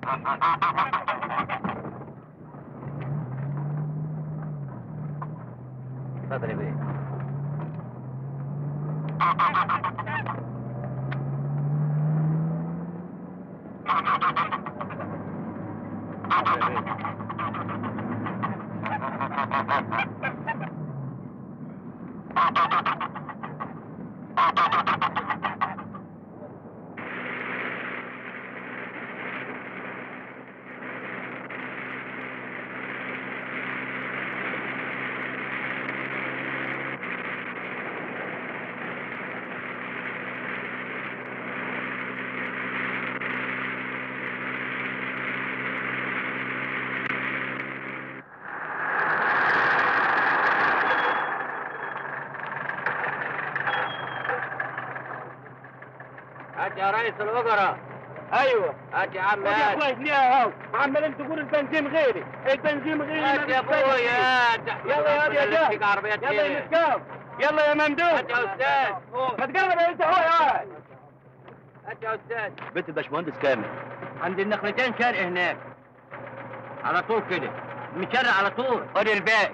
اتفضل يا بيه هات يا ريس الوزراء ايوه هات يا عم خد يا هات اخويا ليها اهو عمالين تقول البنزين غيري البنزين غيري هات يا ابويا هات يلا يا واد يا جاه. فيك عربيات يلا ايه يا مسكاف يلا يا ممدوح هات يا استاذ ما تقرب يا انت هو يا واد هات يا استاذ بيت الباشمهندس كامل عند النخلتين شرق هناك على طول كده مشرق على طول خد الباقي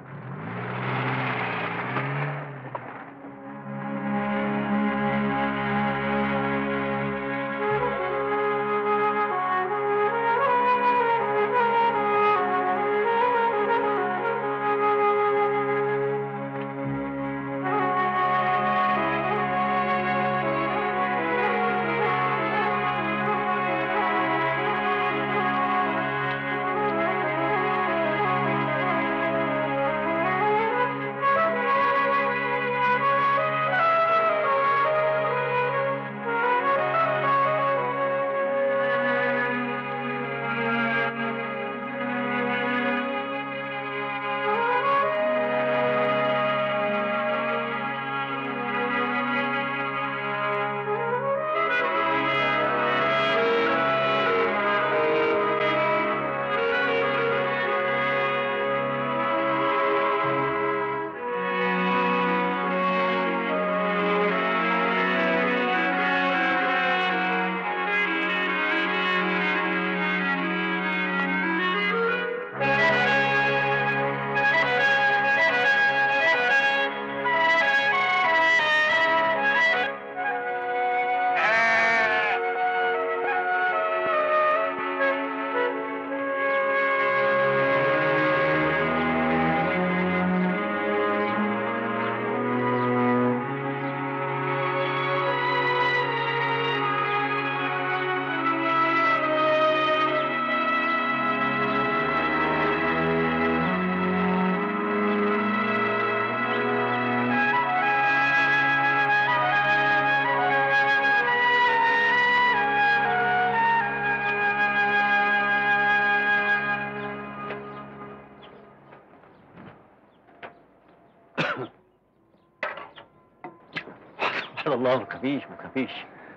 سبحان الله ما تخافيش ما تخافيش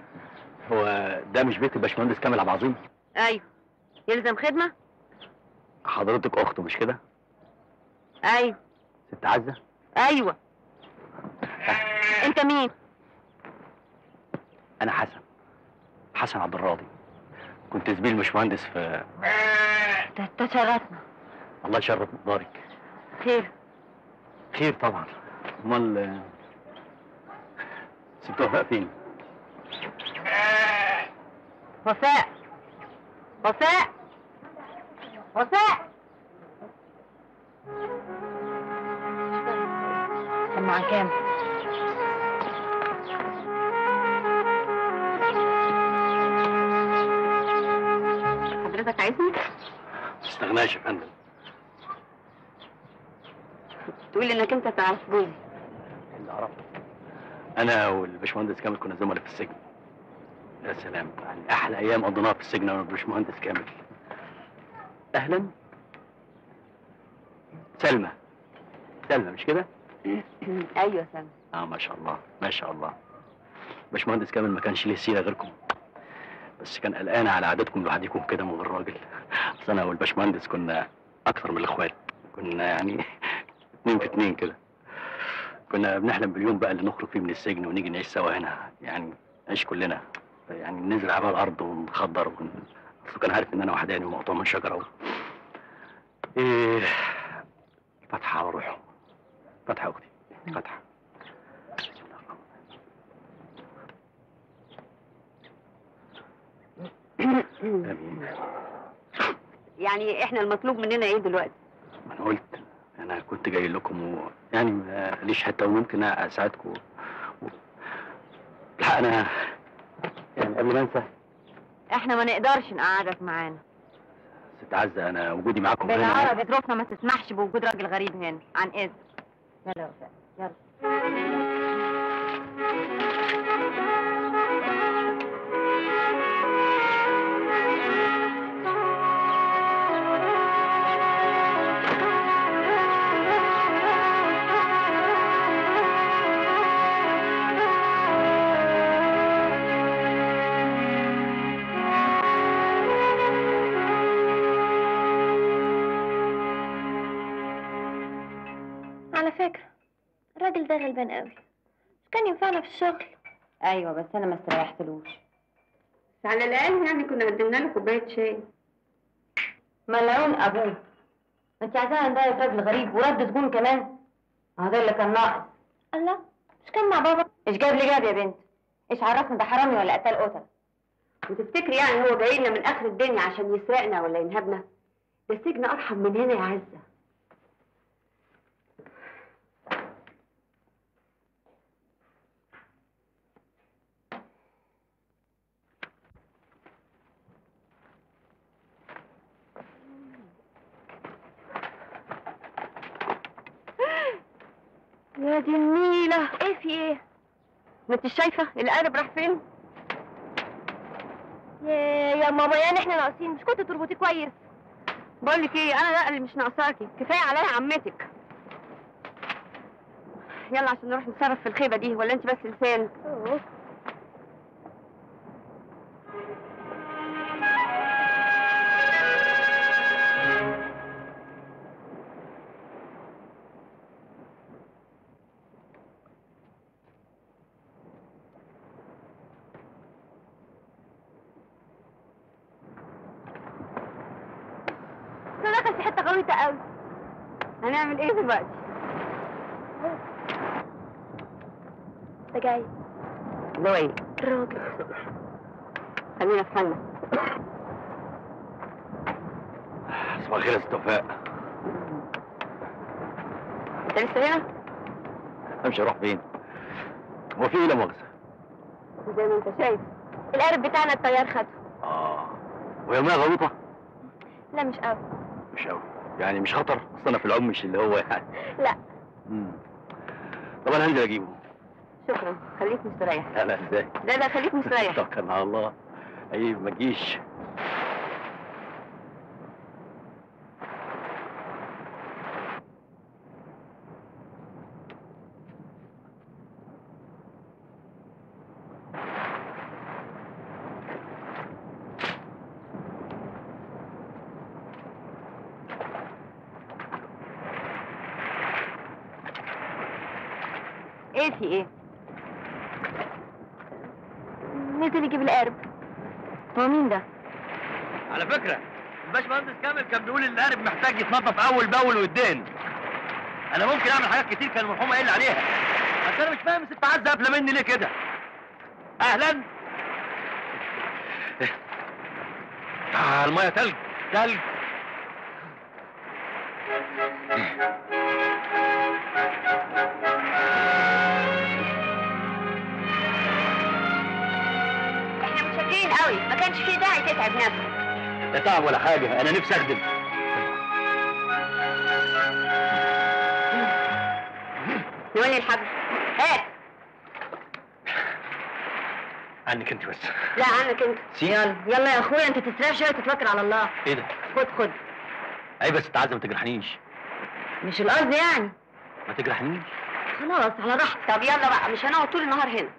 هو ده مش بيت الباشمهندس كامل عبد العظيم ايوه يلزم خدمه حضرتك اخته مش كده ايوه ست عزه ايوه انت مين انا حسن حسن عبد الراضي كنت زميل باشمهندس في ده تشرفنا الله يشرف مقدارك خير خير طبعا امال آه، ست وفاء فين وفاء وفاء وفاء سمع كام حضرتك عايزني ما تستغناش يا فندم تقول انك انت تعرف جوزي اللي عرفته انا والباشمهندس كامل كنا زملاء في السجن يا سلام يعني احلى ايام قضيناها في السجن انا والباشمهندس كامل اهلا سلمى سلمى مش كده ايوه سامع اه ما شاء الله ما شاء الله باشمهندس كامل ما كانش ليه سيره غيركم بس كان قلقان على عادتكم لوحدكم كده من غير راجل اصل انا والباشمهندس كنا اكثر من الاخوات كنا يعني اتنين في اتنين كده كنا بنحلم باليوم بقى اللي نخرج فيه من السجن ونيجي نعيش سوا هنا يعني نعيش كلنا يعني نزرع بقى الارض ونخضر اصله كان عارف ان انا وحداني ومقطوع من شجره و... ايه فتحة على روحه فتحة يا اختي فتحة امين يعني احنا المطلوب مننا ايه دلوقتي ما انا قلت انا كنت جاي لكم و... يعني ماليش حته وممكن اساعدكم و... لا انا يعني قبل ما انسى احنا ما نقدرش نقعدك معانا ست عزه انا وجودي معاكم هنا بالعربي ظروفنا ما تسمحش بوجود راجل غريب هنا عن اذن يلا يا وفاء يلا على فكرة الراجل ده غلبان قوي مش كان ينفعنا في الشغل ايوه بس انا ما استريحتلوش بس على الاقل يعني كنا قدمنا له كوبايه شاي ملعون ابوه انت عايزانا نضايق راجل غريب ورد زبون كمان هذا اللي كان ناقص الله مش كان مع بابا ايش جاب لي جاب يا بنت ايش عرفنا ده حرامي ولا قتال قتل وتفتكري يعني هو جاي لنا من اخر الدنيا عشان يسرقنا ولا ينهبنا ده السجن ارحم من هنا يا عزه يا دي النيلة ايه في ايه ما انت شايفة القارب راح فين؟ يا يا ماما يعني احنا ناقصين مش كنت تربطي كويس بقول لك ايه انا لا اللي مش ناقصاكي كفايه عليا عمتك يلا عشان نروح نتصرف في الخيبه دي ولا انت بس لسان أوه. ده دخل في حته غويطه قوي هنعمل ايه دلوقتي ده جاي ده ايه الراجل خلينا في حالنا صباح الخير يا ست وفاء انت لسه هنا امشي اروح فين هو في ايه لا مؤاخذه زي ما انت شايف القارب بتاعنا الطيار خده اه وهي ميه غلطه لا مش قوي مش قوي يعني مش خطر اصل انا في العموم مش اللي هو يعني لا مم. طب انا هنزل اجيبه شكرا خليك مستريح لا لا ازاي لا لا خليك مستريح توكل على الله اي ما تجيش ايه في ايه نزل يجيب القارب هو مين ده على فكرة الباشمهندس كامل كان بيقول ان القارب محتاج يتنظف اول باول ويدين انا ممكن اعمل حاجات كتير كان المرحوم قايل لي عليها بس انا مش فاهم ست عزة قافلة مني ليه كده اهلا آه المية تلج تلج احنا متشكرين قوي ما كانش فيه داعي تتعب نفسك لا تعب ولا حاجه انا نفسي اخدم نولي الحبل هات عنك انت بس لا عنك انت سيان يلا يا اخويا انت تستريح شويه وتتوكل على الله ايه ده خد خد اي بس تعزم ما تجرحنيش مش القصد يعني ما تجرحنيش خلاص على راحتك طب يلا بقى مش هنقعد طول النهار هنا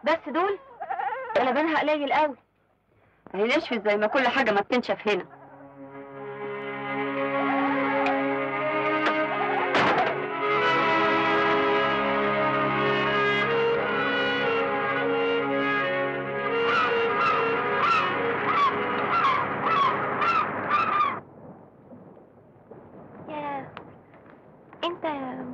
بس دول ده لبنها قليل قوي هي نشفت زي ما كل حاجة ما بتنشف هنا يا انت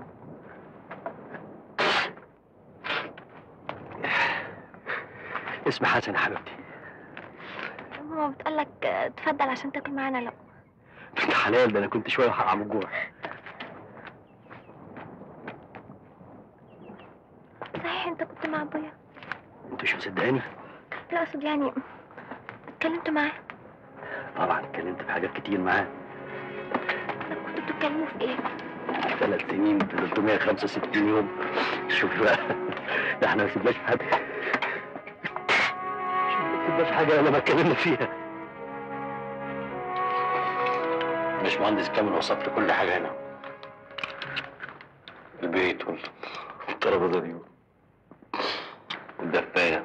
اسمي حسن يا حبيبتي ماما بتقولك آه، تفضل عشان تاكل معانا لقمة بنت حلال ده انا كنت شويه وهقع من الجوع صحيح انت كنت مع ابويا انت مش مصدقاني لا اقصد يعني اتكلمت معاه طبعا اتكلمت في حاجات كتير معاه طب كنتوا بتتكلموا في ايه ثلاث سنين في 365 يوم شوف بقى ده احنا ما سيبناش حاجه ما سيبناش حاجه الا ما اتكلمنا فيها باشمهندس كامل وصف لي كل حاجه هنا البيت والترابيزه دي والدفايه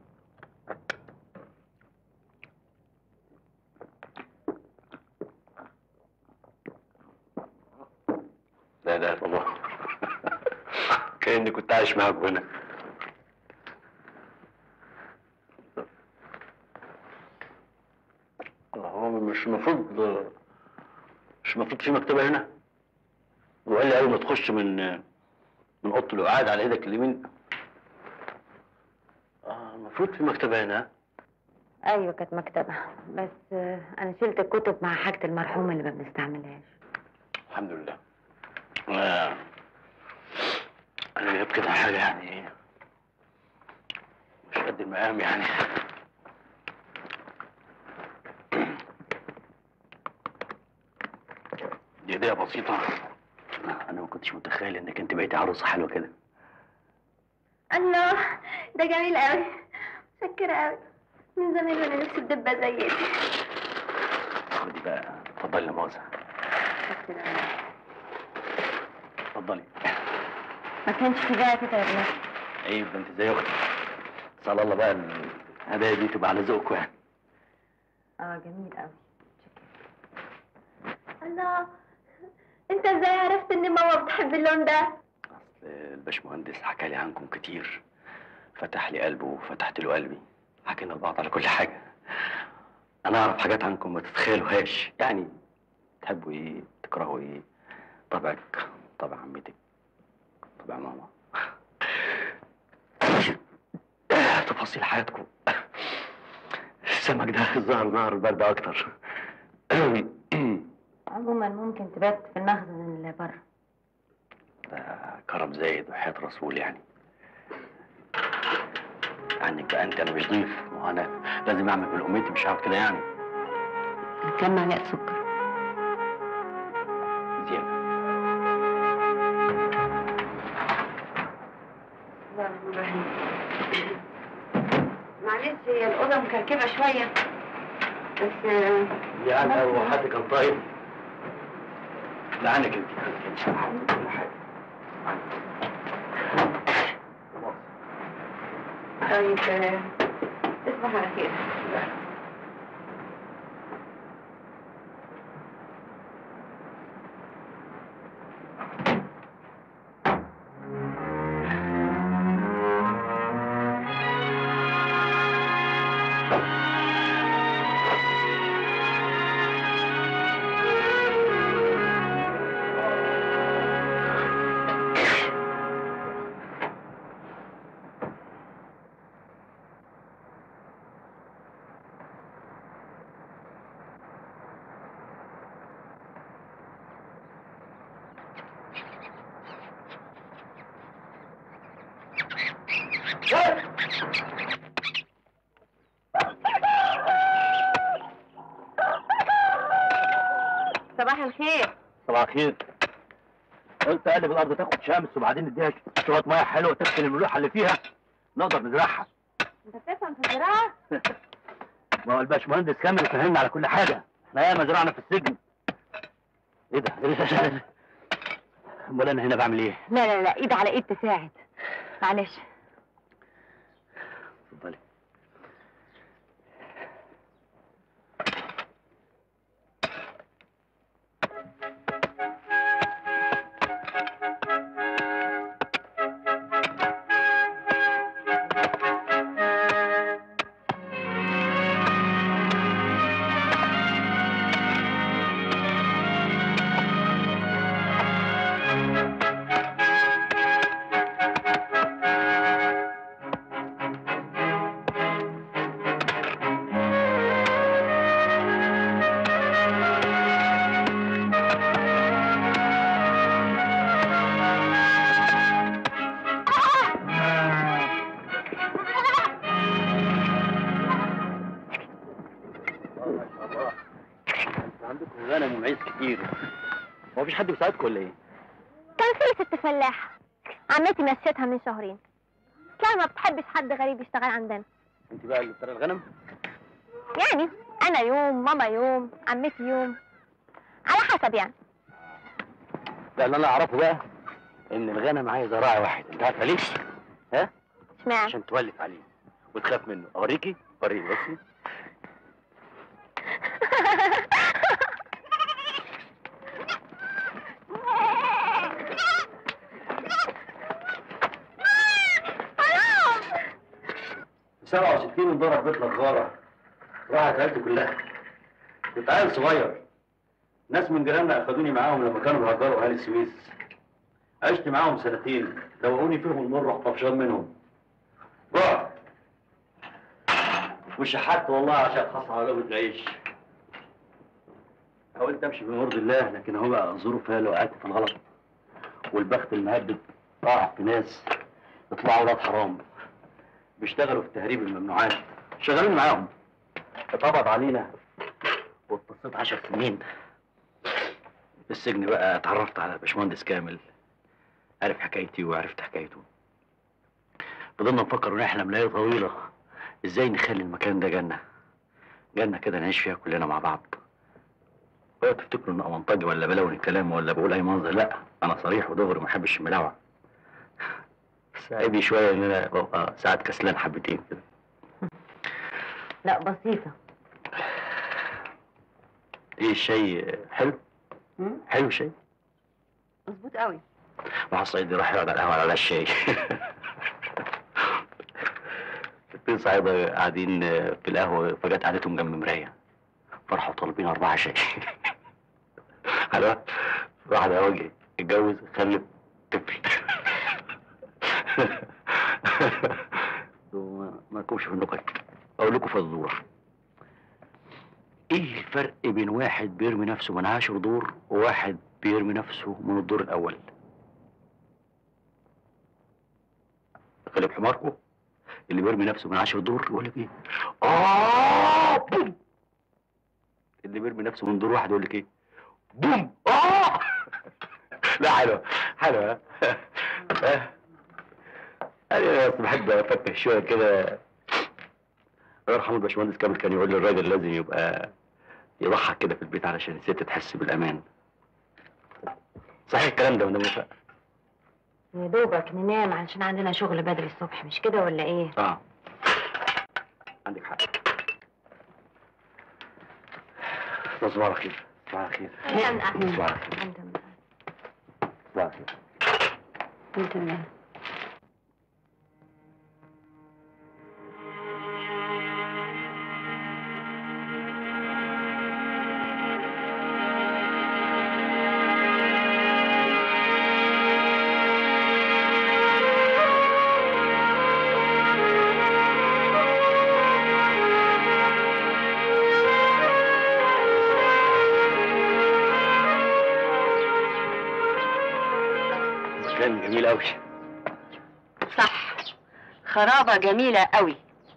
لا لا طبعا كأني كنت عايش معاكم هنا هو مش المفروض مش المفروض في مكتبة هنا وقال لي أول ما تخش من من أوضة القعاد على إيدك اليمين آه المفروض في مكتبة هنا ايوه كانت مكتبة بس آه، انا شلت الكتب مع حاجة المرحوم اللي ما بنستعملهاش الحمد لله آه. انا جايب كده حاجه يعني مش قد المقام يعني دي هديه بسيطه انا ما كنتش متخيل انك انت بقيتي عروسه حلوه كده الله ده جميل قوي متشكرة قوي من زمان وانا نفسي الدبة زي دي خدي بقى اتفضلي يا موزه اتفضلي ما كانش في داعي تتعب نفسك عيب ده انت زي اختي بس على الله بقى الهدايا دي تبقى على ذوقكم يعني اه جميل قوي الله انت ازاي عرفت ان ماما بتحب اللون ده اصل الباشمهندس حكى لي عنكم كتير فتح لي قلبه وفتحت له قلبي حكينا لبعض على كل حاجه انا اعرف حاجات عنكم ما تتخيلوهاش يعني تحبوا ايه تكرهوا ايه طبعك طبع عمتك طبع ماما تفاصيل حياتكم السمك ده ظهر نهر البرد اكتر عموما ممكن تبات في المخزن اللي بره ده كرم زايد وحياة رسول يعني عنك بقى انت انا مش ضيف وانا لازم اعمل بالاميتي مش هقعد كده يعني كم معلقة سكر زيادة معلش هي الأوضة مكركبة شوية بس يعني هو حد كان طيب لعنك انت كل حاجة طيب تصبح على خير صباح الخير صباح الخير قلت اقلب الارض تاخد شمس وبعدين نديها شويه ميه حلوه تغسل الملوحه اللي فيها نقدر نزرعها انت بتفهم في الزراعة؟ ما هو الباشمهندس كامل فهمنا على كل حاجه احنا ياما زرعنا في السجن ايه ده ده لسه شغال امال انا هنا بعمل ايه لا لا لا ايد على ايد تساعد معلش عندكم غنم ومعيز كتير هو مفيش حد بيساعدكم ولا ايه؟ كان في ست فلاحة عمتي مشيتها من شهرين لا ما بتحبش حد غريب يشتغل عندنا انت بقى اللي بترى الغنم؟ يعني انا يوم ماما يوم عمتي يوم على حسب يعني لا اللي انا اعرفه بقى ان الغنم عايزه راعي واحد انت عارفه ليه؟ ها؟ اشمعنى عشان تولف عليه وتخاف منه اوريكي؟ وريني بصي حرام 67 ندور في بيت نجارة راحت عيلتي كلها كنت عيل صغير ناس من جيراننا اخدوني معاهم لما كانوا بيهجروا اهل السويس عشت معاهم سنتين دوقوني فيهم المر رحت طفشان منهم رحت وشحت والله عشان خاص على لقمة العيش حاولت امشي بمرضي الله لكن هو بقى الظروف هي اللي وقعت في الغلط والبخت المهبب راح في ناس يطلعوا ولاد حرام بيشتغلوا في تهريب الممنوعات شغالين معاهم اتقبض علينا واتصلت عشر سنين في السجن بقى اتعرفت على باشمهندس كامل عرف حكايتي وعرفت حكايته فضلنا نفكر ونحلم ليالي طويلة ازاي نخلي المكان ده جنة جنة كده نعيش فيها كلنا مع بعض ولا تفتكروا ان امنطجي ولا بلون الكلام ولا بقول اي منظر لا انا صريح ودغري ما احبش الملاوع بس عيبي شوية ان انا ببقى ساعات كسلان حبتين كده لا بسيطة ايه الشاي حلو مم؟ حلو الشاي مظبوط قوي واحد صعيدي راح يقعد على القهوة على الشاي اتنين صعيدة قاعدين في القهوة فجت قعدتهم جنب مراية فرحوا طالبين أربعة شاي حلوة واحد راجل اتجوز خلف طفل وما- ما لكمش في النكت أقول لكم فزورة إيه الفرق بين واحد بيرمي نفسه من عاشر دور وواحد بيرمي نفسه من الدور الأول؟ غلب حماركم اللي بيرمي نفسه من عشر دور يقول لك ايه؟ اه بوم اللي بيرمي نفسه من دور واحد يقول لك ايه؟ بوم اه لا حلوه حلوه ها؟ انا بس بحب افكر شويه كده الله يرحمه الباشمهندس كامل كان يقول للراجل لازم يبقى يضحك كده في البيت علشان الست تحس بالامان صحيح الكلام ده ولا مش يا دوبك ننام علشان عندنا شغل بدري الصبح مش كده ولا ايه؟ اه عندك حق صباح الخير صباح الخير نعم أحمد. صباح الخير الحمد لله صباح الخير الحمد لله مكان جميل قوي صح خرابة جميلة قوي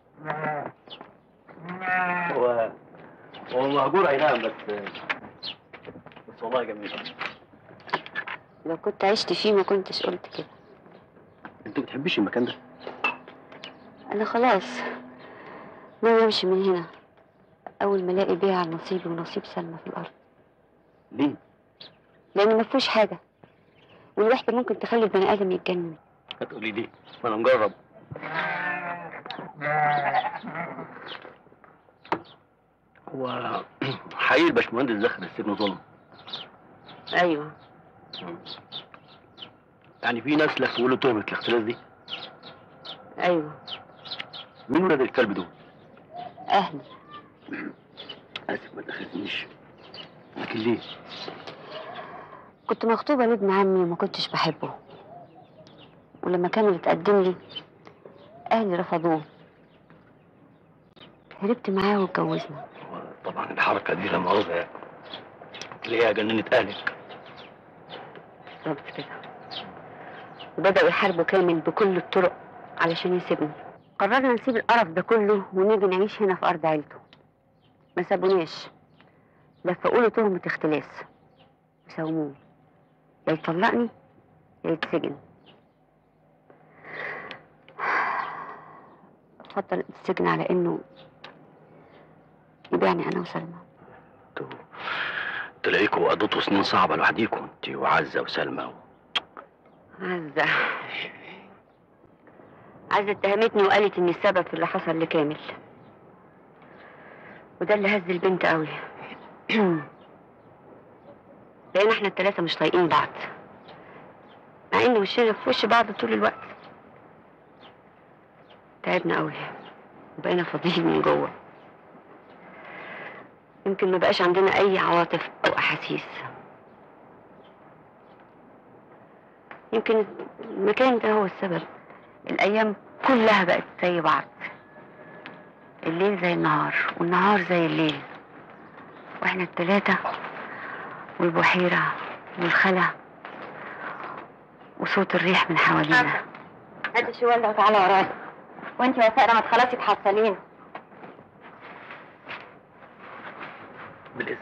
هو هو مهجور اي نعم بس بس والله جميل لو كنت عشت فيه ما كنتش قلت كده انت بتحبيش المكان ده انا خلاص ناوي امشي من هنا اول ما الاقي بيها على نصيبي ونصيب سلمى في الارض ليه لان ما فيهوش حاجه والوحده ممكن تخلي البني ادم يتجنن هتقولي ليه ما انا مجرب هو حقيقي الباشمهندس دخل السجن ظلم ايوه يعني في ناس لفوا له تهمه الاختلاس دي ايوه مين ولاد الكلب دول؟ اهلي اسف ما تاخذنيش لكن ليه؟ كنت مخطوبة لابن عمي وما كنتش بحبه ولما كان يتقدم لي أهلي رفضوه هربت معاه واتجوزنا طبعا الحركه دي لا مؤاخذه يعني تلاقيها جننت اهلك بالظبط كده وبدأوا يحاربوا كامل بكل الطرق علشان يسيبني قررنا نسيب القرف ده كله ونيجي نعيش هنا في أرض عيلته ما سابوناش لفقوا له تهمة اختلاس وساوموه يا يطلقني يا يتسجن اتفضل السجن على انه يبيعني انا وسلمى انتوا تلاقيكوا قضيتوا سنين صعبه لوحديكوا انت وعزه وسلمى و... عزة عزة اتهمتني وقالت اني السبب في اللي حصل لكامل وده اللي هز البنت قوي لان احنا التلاتة مش طايقين بعض مع ان وشنا في وش بعض طول الوقت تعبنا قوي وبقينا فاضيين من جوه يمكن ما بقاش عندنا اي عواطف او احاسيس يمكن المكان ده هو السبب الأيام كلها بقت زي بعض الليل زي النهار والنهار زي الليل واحنا التلاتة والبحيرة والخلا وصوت الريح من حوالينا هات الشوال وتعالى ورايا وانت وفاء لما تخلصي تحصلين بالاذن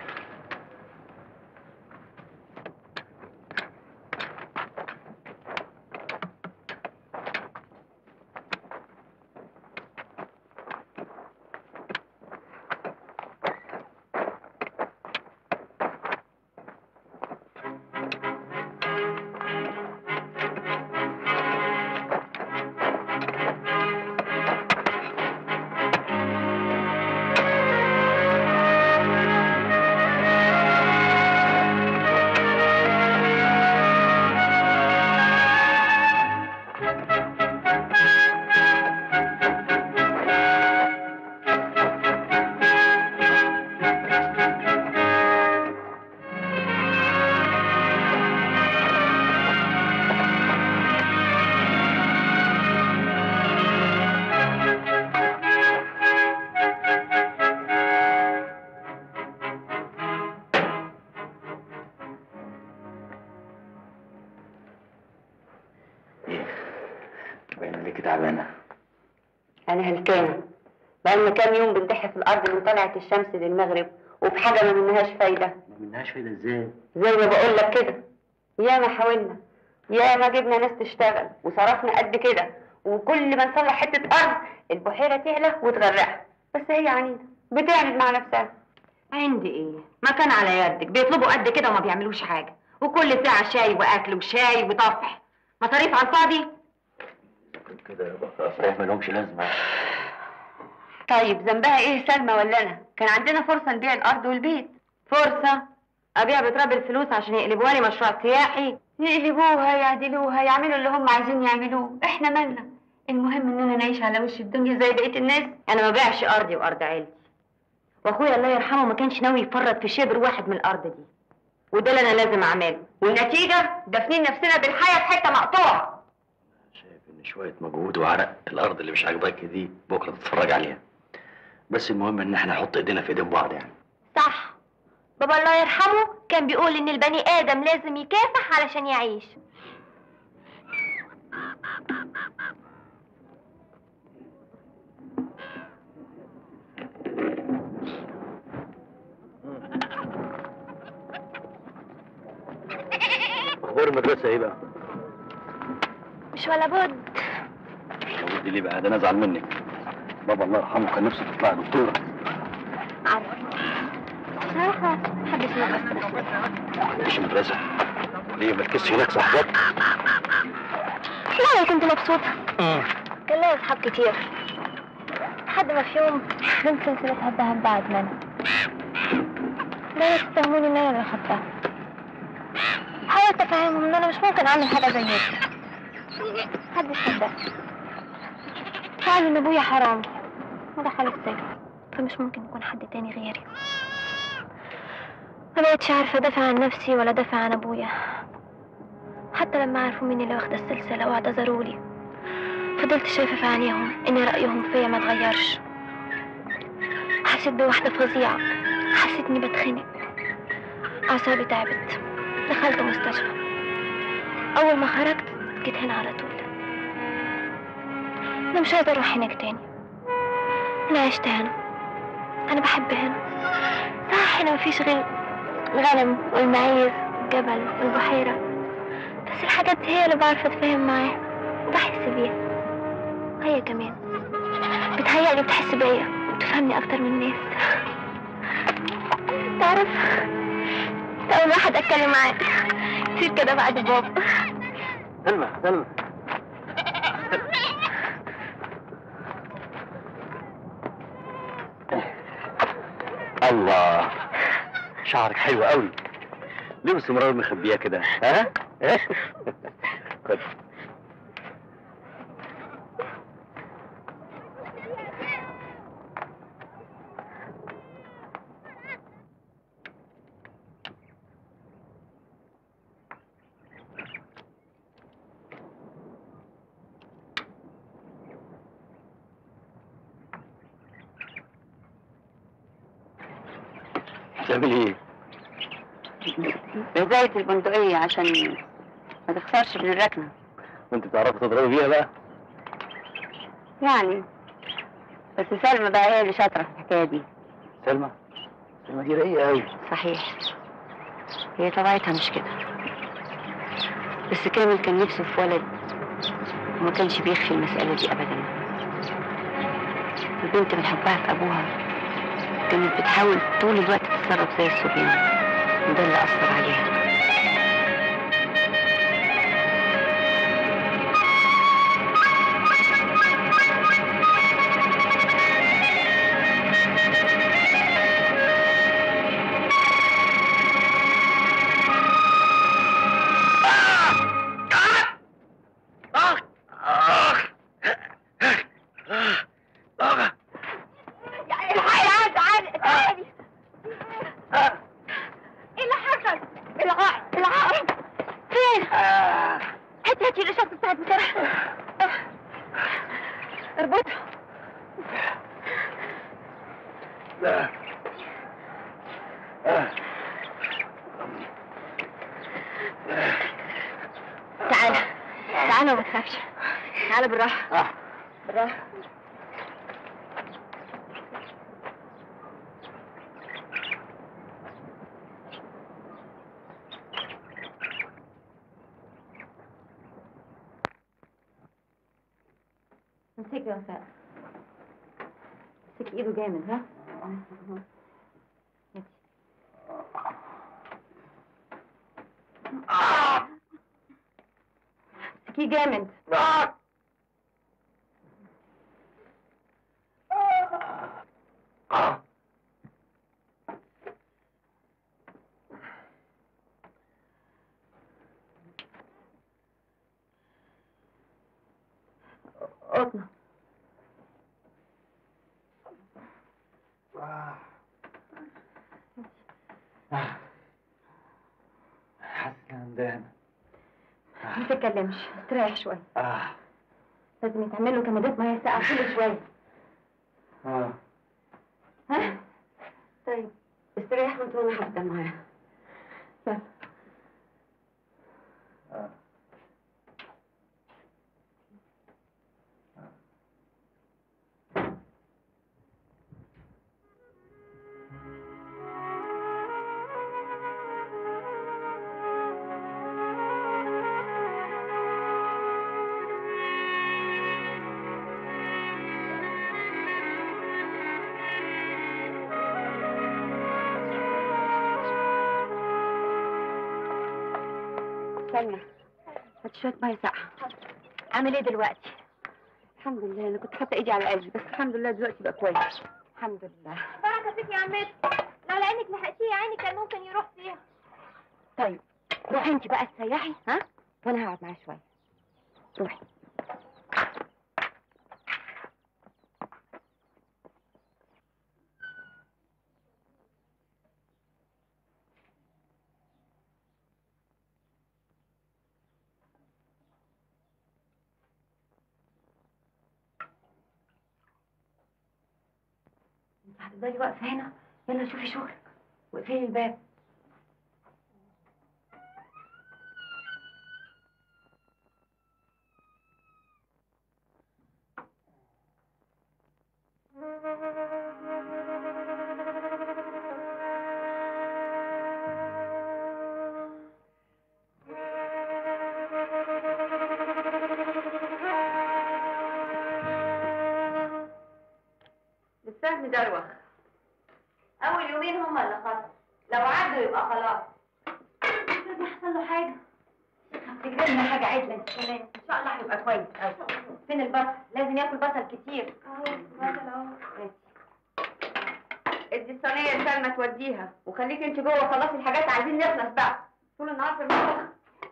ايه باين عليكي تعبانه أنا هلكانة بقالنا كام يوم بندح في الأرض من طلعت الشمس للمغرب وفي حاجة ما منهاش فايدة ما منهاش فايده ازاي زي ما بقول لك كده يا ما حاولنا يا ما جبنا ناس تشتغل وصرفنا قد كده وكل ما نصلح حتة أرض البحيرة تعلى وتغرقها بس هي عنيدة بتعند مع نفسها عندي ايه ما كان على يدك بيطلبوا قد كده وما بيعملوش حاجه وكل ساعه شاي واكل وشاي وطفح مصاريف على الفاضي كده يبقى افراح ما لهمش لازمه طيب ذنبها ايه سلمى ولا انا كان عندنا فرصة نبيع الأرض والبيت فرصه ابيع بتراب الفلوس عشان يقلبوها لي مشروع سياحي يقلبوها يعدلوها يعملوا اللي هم عايزين يعملوه احنا مالنا المهم اننا نعيش على وش الدنيا زي بقية الناس انا ما بيعش ارضي وارض عيلتي واخويا الله يرحمه ما كانش ناوي يفرط في شبر واحد من الارض دي وده اللي انا لازم اعمله والنتيجة دافنين نفسنا بالحياة في حتة مقطوعة شايف ان شويه مجهود وعرق الارض اللي مش عاجباك دي بكره تتفرج عليها بس المهم ان احنا نحط ايدينا في ايدين بعض يعني صح بابا الله يرحمه كان بيقول ان البني ادم لازم يكافح علشان يعيش اخبار المدرسه ايه بقى؟ مش ولا بد لو دي ليه بقى ده انا ازعل منك بابا الله يرحمه كان نفسه تطلعي دكتوره عارفه بصراحه محبش المدرسه مش مدرسه ليه مركزش هناك صاحبك؟ لا انا كنت مبسوطه كان ليا اصحاب كتير لحد ما في يوم بنت سلسلتها الذهب بعد منها لا يتهموني ان انا اللي خدتها حاولت افهمهم ان انا مش ممكن اعمل حاجه زي كده محدش صدقني قالوا ان ابويا حرام ودخل السجن فمش ممكن يكون حد تاني غيري ما بقتش عارفة أدافع عن نفسي ولا أدافع عن أبويا حتى لما عرفوا مني اللي واخدة السلسلة واعتذروا لي فضلت شايفة في عينيهم إن رأيهم فيا ما اتغيرش حسيت بوحدة فظيعة حسيت إني بتخنق أعصابي تعبت دخلت مستشفى أول ما خرجت جيت هنا على طول أنا مش عايزة أروح هناك تاني أنا عشت هنا أنا بحب هنا صح هنا مفيش غير الغنم والمعيز والجبل والبحيرة بس الحاجات دي هي اللي بعرف أتفاهم معاها وبحس بيها هي كمان بتهيألي بتحس بيا وتفهمني أكتر من الناس تعرف أنت أول واحد أتكلم معاه كتير كده بعد بابا سلمى سلمى الله شعرك حلو قوي ليه باستمرار مخبياه كده ها خد بتعمل ايه بداية البندقية عشان ما تخسرش من الركنة وانت بتعرفي تضربي بيها بقى يعني بس سلمى بقى هي اللي شاطرة في الحكاية دي سلمى سلمى دي رقيقه قوي صحيح هي طبيعتها مش كده بس كامل كان نفسه في ولد وما كانش بيخفي المسألة دي أبدا البنت من حبها في أبوها كانت بتحاول طول الوقت تتصرف زي الصبيان وده اللي أثر عليها ايه اللي حصل؟ العقل العقل فين؟ هاتي هاتي الاشارة بتاعت بسرعة اربطها تعالى تعالى وما تخافش تعالى بالراحة بالراحة امسكي يا وفاء امسكي ايده جامد ها ماشي. امسكيه جامد قطنة حاسس همدان ما تتكلمش استريح شوية اه لازم يتعمل له كمادات مية ساقعة كل شوية اه ها طيب استريح وانت وانا هبدأ معاها يلا سلمى هات شوية مية ساقعة عامل ايه دلوقتي؟ الحمد لله انا كنت حاطة ايدي على قلبي بس الحمد لله دلوقتي بقى كويس الحمد لله بركة فيك يا عمتي لو لانك لحقتيه يا عيني كان ممكن يروح فيها طيب روحي انت بقى تسيحي ها وانا هقعد معاه شوية روحي هتفضلي واقفه هنا يلا شوفي شغلك واقفلي الباب بالسهم دروخ اول يومين هما اللي خطر لو عدوا يبقى خلاص افرض يحصل له حاجه تجيب لنا حاجه عدله انت كمان ان شاء الله هيبقى كويس أوي. فين البصل لازم ياكل بصل كتير اهو بصل اهو ادي الصينيه لسلمى توديها وخليك انت جوه خلصي الحاجات عايزين نخلص بقى طول النهار في المطبخ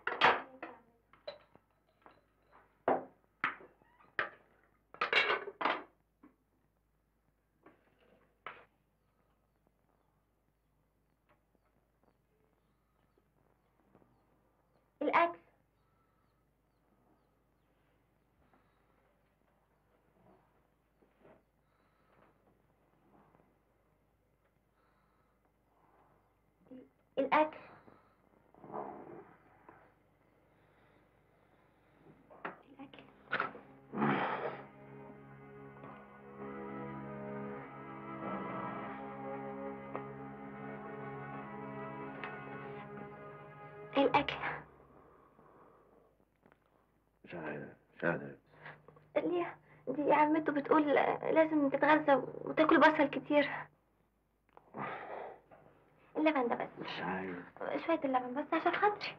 الاكل الاكل الاكل الاكل مش عارف مش عارف ليه دي عمته بتقول لازم تتغذى وتاكل بصل كتير اللبن ده بس مش عارف شوية اللبن بس عشان خاطري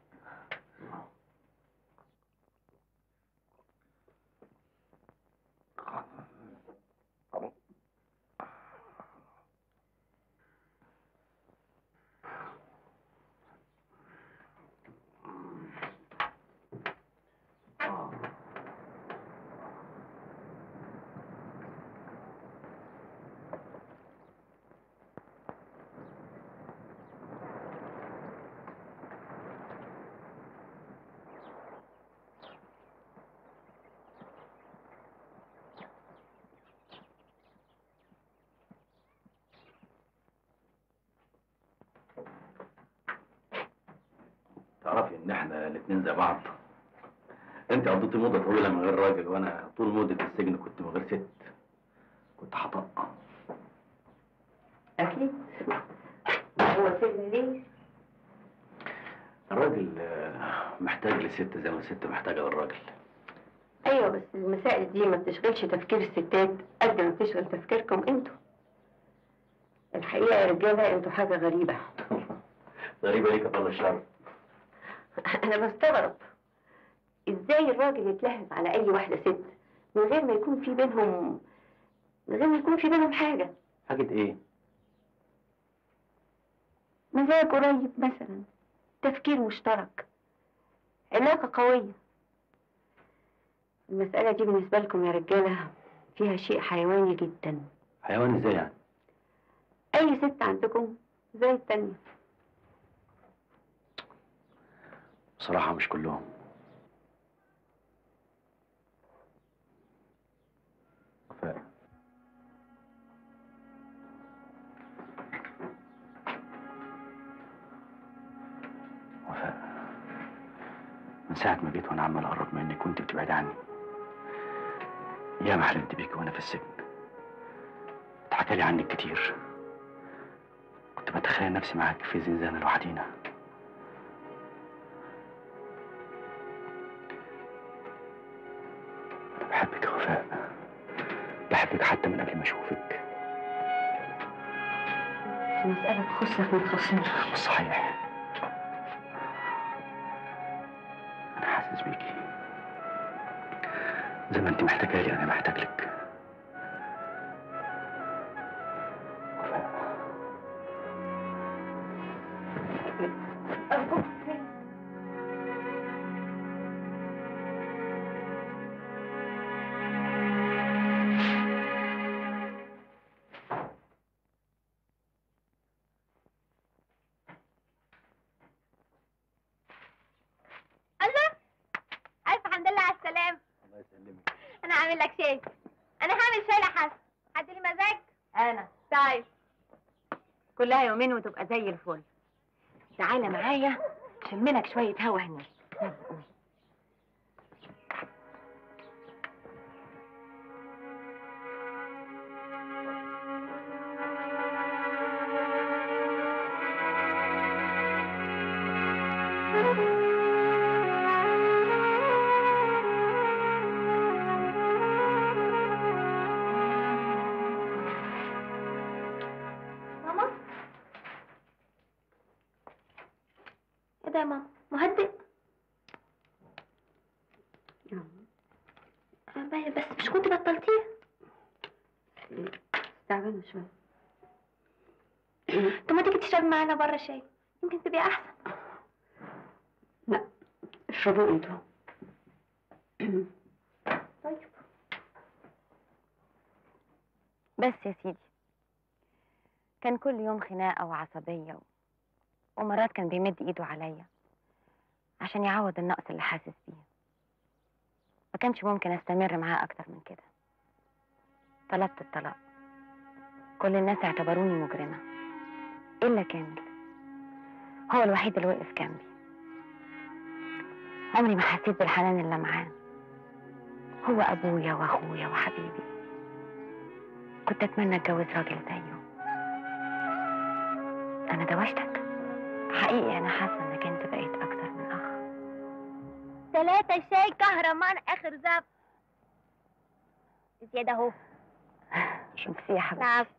تعرفي ان احنا الاتنين زي بعض انت قضيتي مدة طويلة من غير راجل وانا طول مدة السجن كنت من غير ست كنت هطق اكيد هو سجن ليه الراجل آه، محتاج لست زي ما الست محتاجة للراجل ايوه بس المسائل دي ما بتشغلش تفكير الستات قد ما بتشغل تفكيركم انتوا الحقيقه يا رجاله انتوا حاجه غريبه غريبة ليك يا طال الشر انا بستغرب ازاي الراجل يتلهف على اي واحده ست من غير ما يكون في بينهم من غير ما يكون في بينهم حاجه حاجة ايه؟ مزاج قريب مثلا تفكير مشترك علاقه قويه المساله دي بالنسبه لكم يا رجاله فيها شيء حيواني جدا حيوان ازاي يعني؟ اي ست عندكم زي التانية بصراحة مش كلهم وفاء وفاء من ساعة ما جيت وانا عمال اقرب منك كنت بتبعد عني يا ما حلمت بيك وانا في السجن اتحكى لي عنك كتير كنت بتخيل نفسي معاك في زنزانة لوحدينا بحبك يا وفاء بحبك حتى من قبل ما اشوفك دي مسألة تخصك ما تخصنيش مش صحيح انا حاسس بيكي زي ما انت محتاجه لي انا محتاج لك وفاء أرجوك الله ألف الحمد لله على السلامة الله يسلمك أنا هعمل لك شاي أنا هعمل شاي لحسن حد لي مزاج انا تعال كلها يومين وتبقى زي الفل تعالى معايا شملك شوية هوا هناك يلا قوم. ماما ايه ده يا ماما مهدئ آه، ب- بس مش كنت بطلتيه تعبانة شوية طب ما تيجي تشرب معانا بره شاي يمكن تبقى احسن لا اشربوا انتوا طيب بس يا سيدي كان كل يوم خناقة وعصبية و... ومرات كان بيمد ايده عليا عشان يعوض النقص اللي حاسس بيه ما كانش ممكن استمر معاه اكتر من كده طلبت الطلاق كل الناس اعتبروني مجرمة الا كامل هو الوحيد اللي وقف جنبي عمري ما حسيت بالحنان اللي معاه هو ابويا واخويا وحبيبي كنت اتمنى اتجوز راجل زيه انا دوشتك حقيقي انا حاسه انك انت بقيت اكتر من اخ ثلاثة شاي كهرمان اخر زب زيادة اهو شوفي يا حبيبتي نعم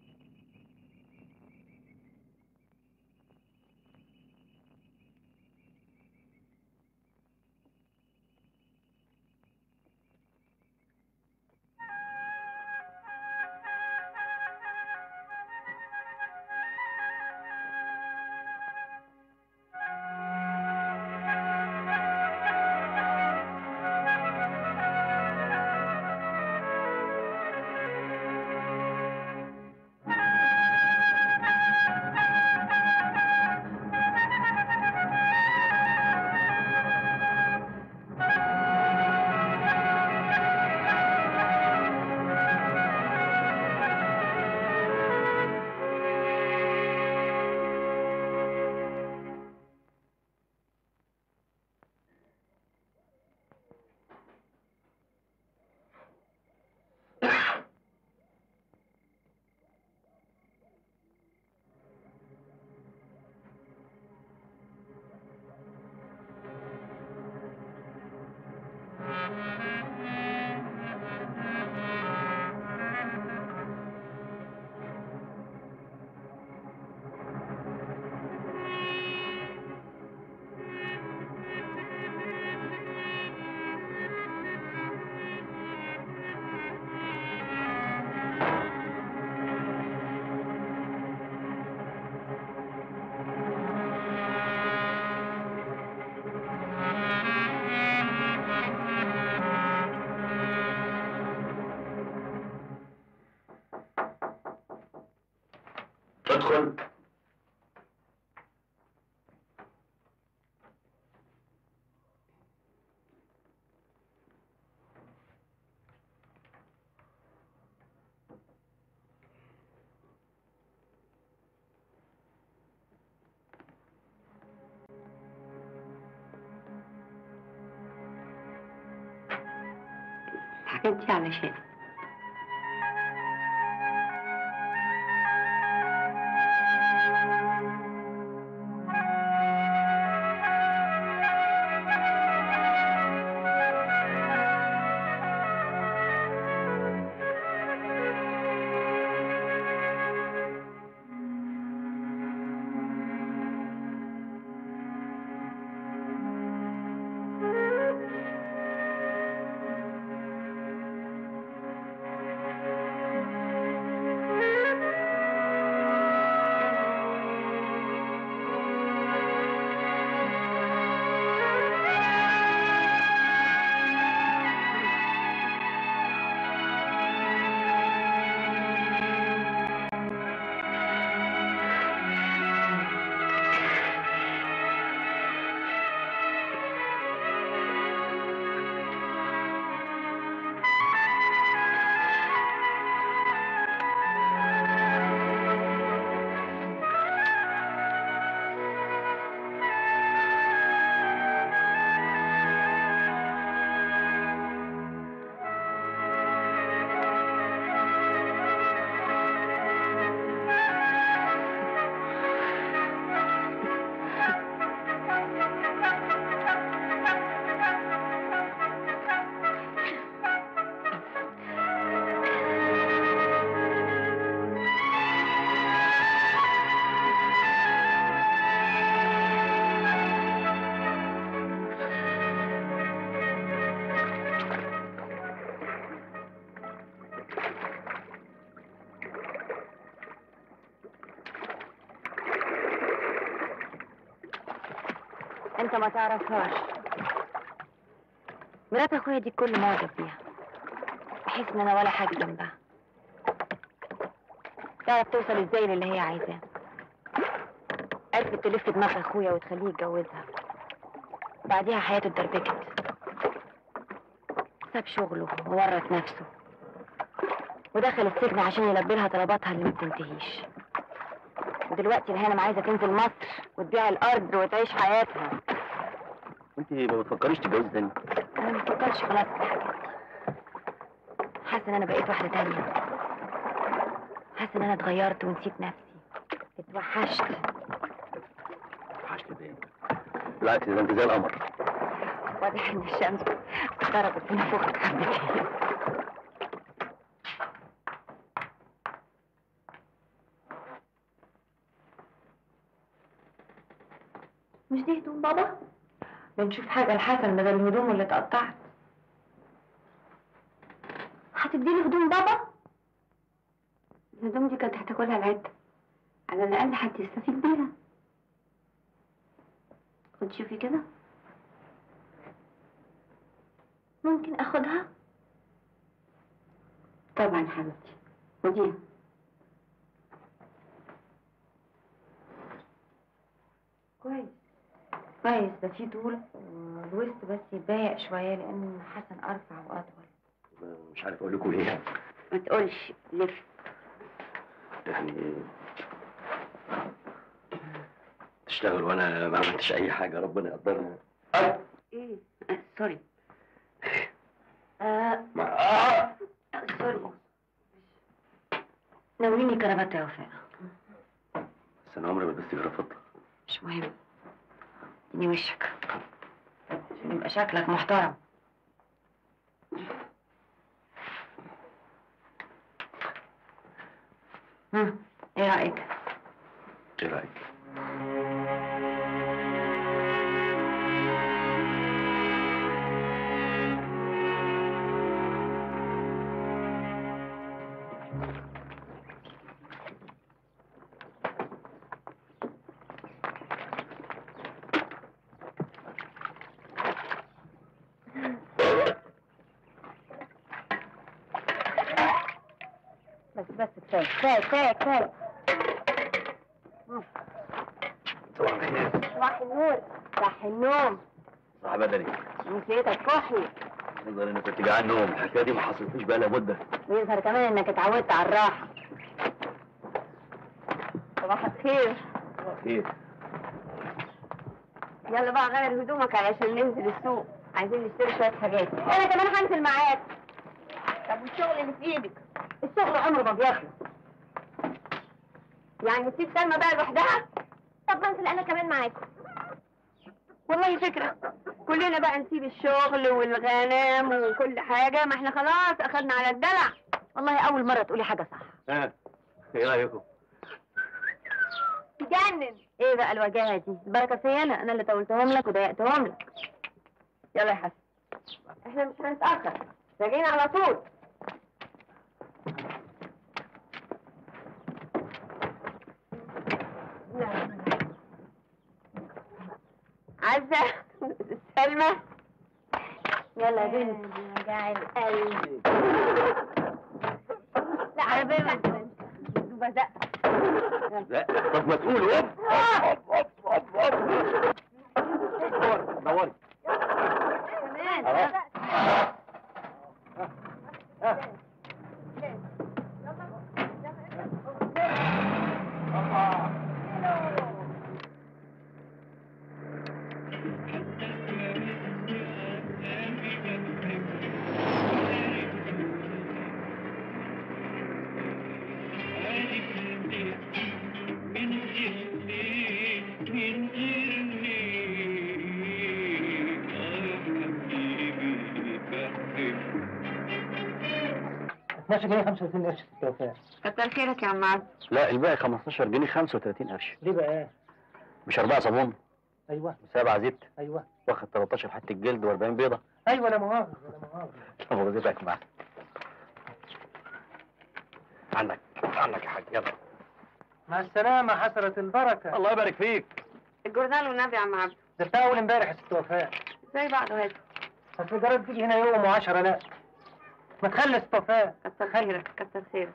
ادخل الحاجات دي علشان انت ما تعرفهاش مرات اخويا دي كل معجب بيها بحس ان انا ولا حاجه جنبها تعرف توصل ازاي للي هي عايزاه عرفت تلف دماغ اخويا وتخليه يتجوزها بعديها حياته اتدربكت ساب شغله وورط نفسه ودخل السجن عشان يلبي لها طلباتها اللي ما بتنتهيش ودلوقتي الهانم عايزه تنزل مصر وتبيع الارض وتعيش حياتها انت ما بتفكريش تتجوزي تاني انا ما بفكرش خلاص في الحاجات دي. حاسه ان انا بقيت واحده تانية حاسه ان انا اتغيرت ونسيت نفسي اتوحشت وحشت ايه بالعكس ده انت زي القمر واضح ان الشمس ضربت في نفوخك حبتين مش دي هدوم بابا؟ بنشوف حاجة لحسن بدل الهدوم اللي اتقطعت هتديلي هدوم بابا؟ الهدوم دي كانت هتاكلها العدة على الأقل هتستفيد بيها خد شوفي كده ممكن اخدها طبعا حبيبتي خديها كويس كويس ده في طول والوسط بس يضايق شويه لان حسن ارفع واطول مش عارف اقول لكم ايه ما تقولش لف يعني تشتغل وانا ما عملتش اي حاجه ربنا يقدرنا ايه آه سوري آه ما آه. سوري ناوليني كرافته يا وفاء بس انا عمري ما لبست جرافطه مش مهم اديني وشك عشان يبقى شكلك محترم هم، ايه رأيك؟ ايه رايك بس بس كفاية كفاية كفاية كفاية صباح الخير صباح النور صح النوم صح بدني نسيتك كحلي نظر اني كنت جعان نوم الحكايه دي ما حصلتليش بقى لها مده ويظهر كمان انك اتعودت على الراحة صباح الخير صباح الخير يلا بقى غير هدومك علشان ننزل السوق عايزين نشتري شوية حاجات انا كمان هنزل معاك طب والشغل اللي في ايدك الشغل عمره ما بيخلص يعني نسيب سلمى بقى لوحدها طب ما انزل انا كمان معاكم والله فكرة كلنا بقى نسيب الشغل والغنم وكل حاجة ما احنا خلاص اخدنا على الدلع والله اول مرة تقولي حاجة صح ها ايه رايكم تجنن ايه بقى الوجاهه دي البركه فيا انا انا اللي طولتهم لك وضايقتهم لك يلا يا حسن احنا مش هنتاخر راجعين على طول عزة سلمى يلا يا بنت وجع القلب لا عربية ما بزق لا طب ما تقول هوب هوب هوب هوب هوب هوب دوري كمان جنيه 35 قرش في الوفاء كتر خيرك يا عم عبد لا الباقي 15 جنيه 35 قرش ليه بقى؟ مش أربعة صابون ايوه وسبعة زيت ايوه واخد 13 حتة جلد و40 بيضة ايوه انا مؤاخذ انا مؤاخذ لا مؤاخذتك معاك عنك عنك يا حاج يلا مع السلامة حسرة البركة الله يبارك فيك الجورنال والنبي يا عم عبد درتها اول امبارح يا ست وفاء زي بعض هذا بس الجراد تيجي هنا يوم وعشرة لا ما تخلي يا ست وفاء كتر خيرك كتر خيرك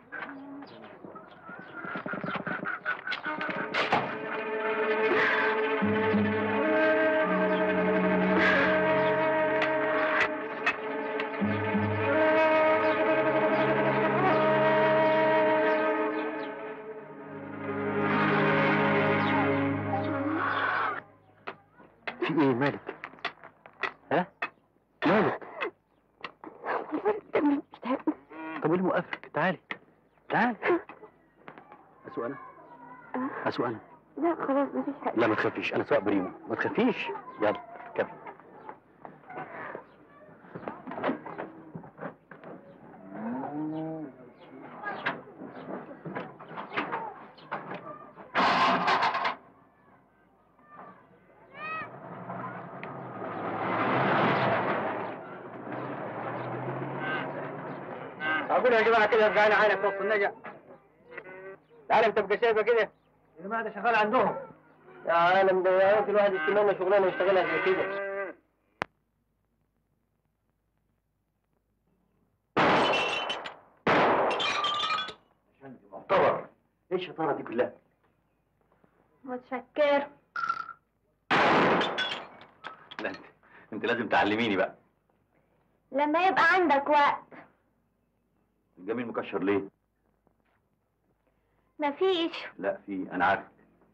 في ايه مالك؟ ها؟ مالك؟ طب ايه اللي موقفك؟ تعالي تعالي اسوق انا؟ اسوق انا؟ لا خلاص مفيش حاجة لا ما تخافيش انا سواق بريمو ما تخافيش يلا كمل اقول يا جماعه كده ارجعنا عينك في وسط النجا تعالى انت تبقى شايفه كده يا جماعه ده شغال عندهم يا عالم ده يا ريت الواحد يستنى شغلانه يشتغلها زي كده معتبر ايه الشطاره دي كلها؟ متشكر لا انت انت لازم تعلميني بقى لما يبقى عندك وقت الجميل مكشر ليه؟ مفيش لا في انا عارف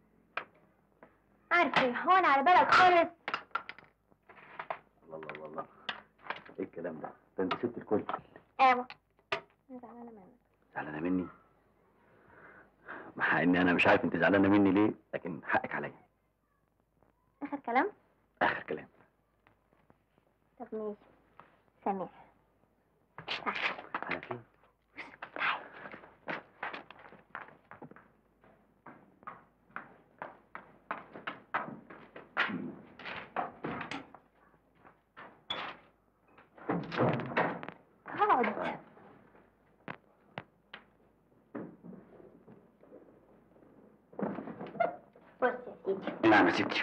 عارفه هو انا على بالك خالص الله الله الله الله ايه الكلام ده؟ ده انت ست الكل ايوه انا زعلانه منك زعلانه مني مع اني انا مش عارف انت زعلانه مني ليه لكن حقك عليا اخر كلام اخر كلام طب ماشي سامح على فين؟ اقعد بص يا سيدي نعم يا ستي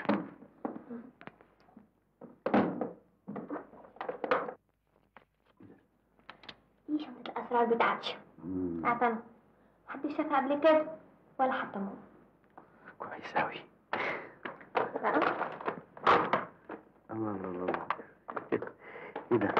دي شنطة الأسرار بتاعتي مم، بتاعت أنا محدش شافها قبل كده ولا حتى ماما كويس اوي بقى الله الله الله ايه ده؟ ايه ده؟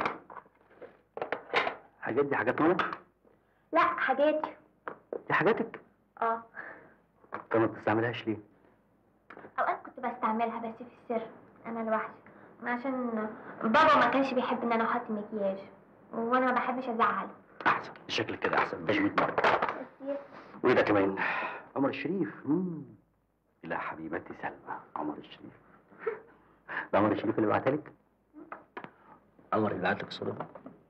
حاجات دي حاجات ماما؟ لا حاجاتي دي حاجاتك؟ اه طب ما بتستعملهاش ليه؟ اوقات كنت بستعملها بس في السر انا لوحدي عشان بابا ما كانش بيحب ان انا احط مكياج وانا ما بحبش ازعله احسن شكلك كده احسن ده 100 مره بس يا- وايه ده كمان؟ عمر الشريف مم. لا حبيبتي سلمى عمر الشريف ده عمر الشريف اللي بعتها لك؟ عمر اللي بعت لك الصوره دي؟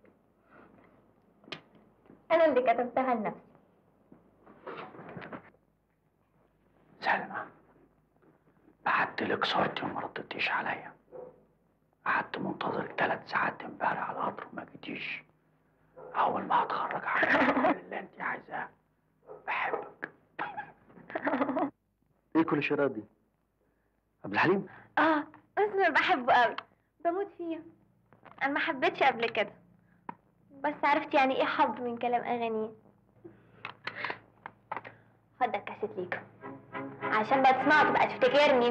انا اللي كتبتها لنفسي سلمى بعت لك صورتي وما ردتيش عليا قعدت منتظرك ثلاث ساعات امبارح على القطر وما جيتيش اول ما هتخرج هعمل كل اللي انت عايزاه بحبك ايه كل الشرايط دي عبد الحليم اه اسمر بحبه قوي بموت فيه انا ما حبيتش قبل كده بس عرفت يعني ايه حب من كلام اغانيه خد ده الكاسيت ليك عشان بقى تسمعه تبقى تفتكرني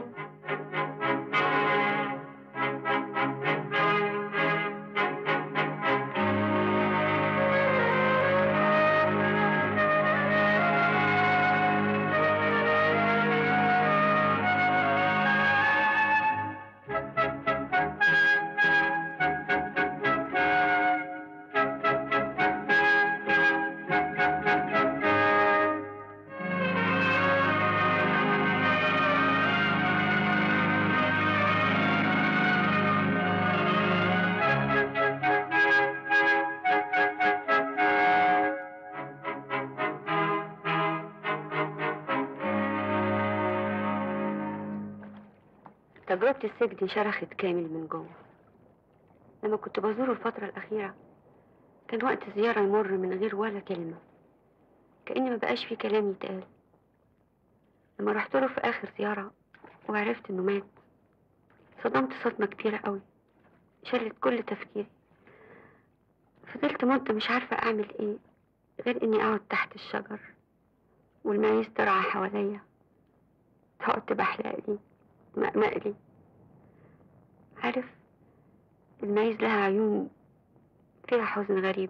تجربة السجن شرخت كامل من جوه لما كنت بزوره الفترة الأخيرة كان وقت الزيارة يمر من غير ولا كلمة كأن ما بقاش في كلام يتقال لما رحت له في آخر زيارة وعرفت إنه مات صدمت صدمة كبيرة قوي شلت كل تفكيري فضلت مدة مش عارفة أعمل إيه غير إني أقعد تحت الشجر والمعيز ترعى حواليا تقعد تبحلق لي تمقمق لي عارف المعيز لها عيون فيها حزن غريب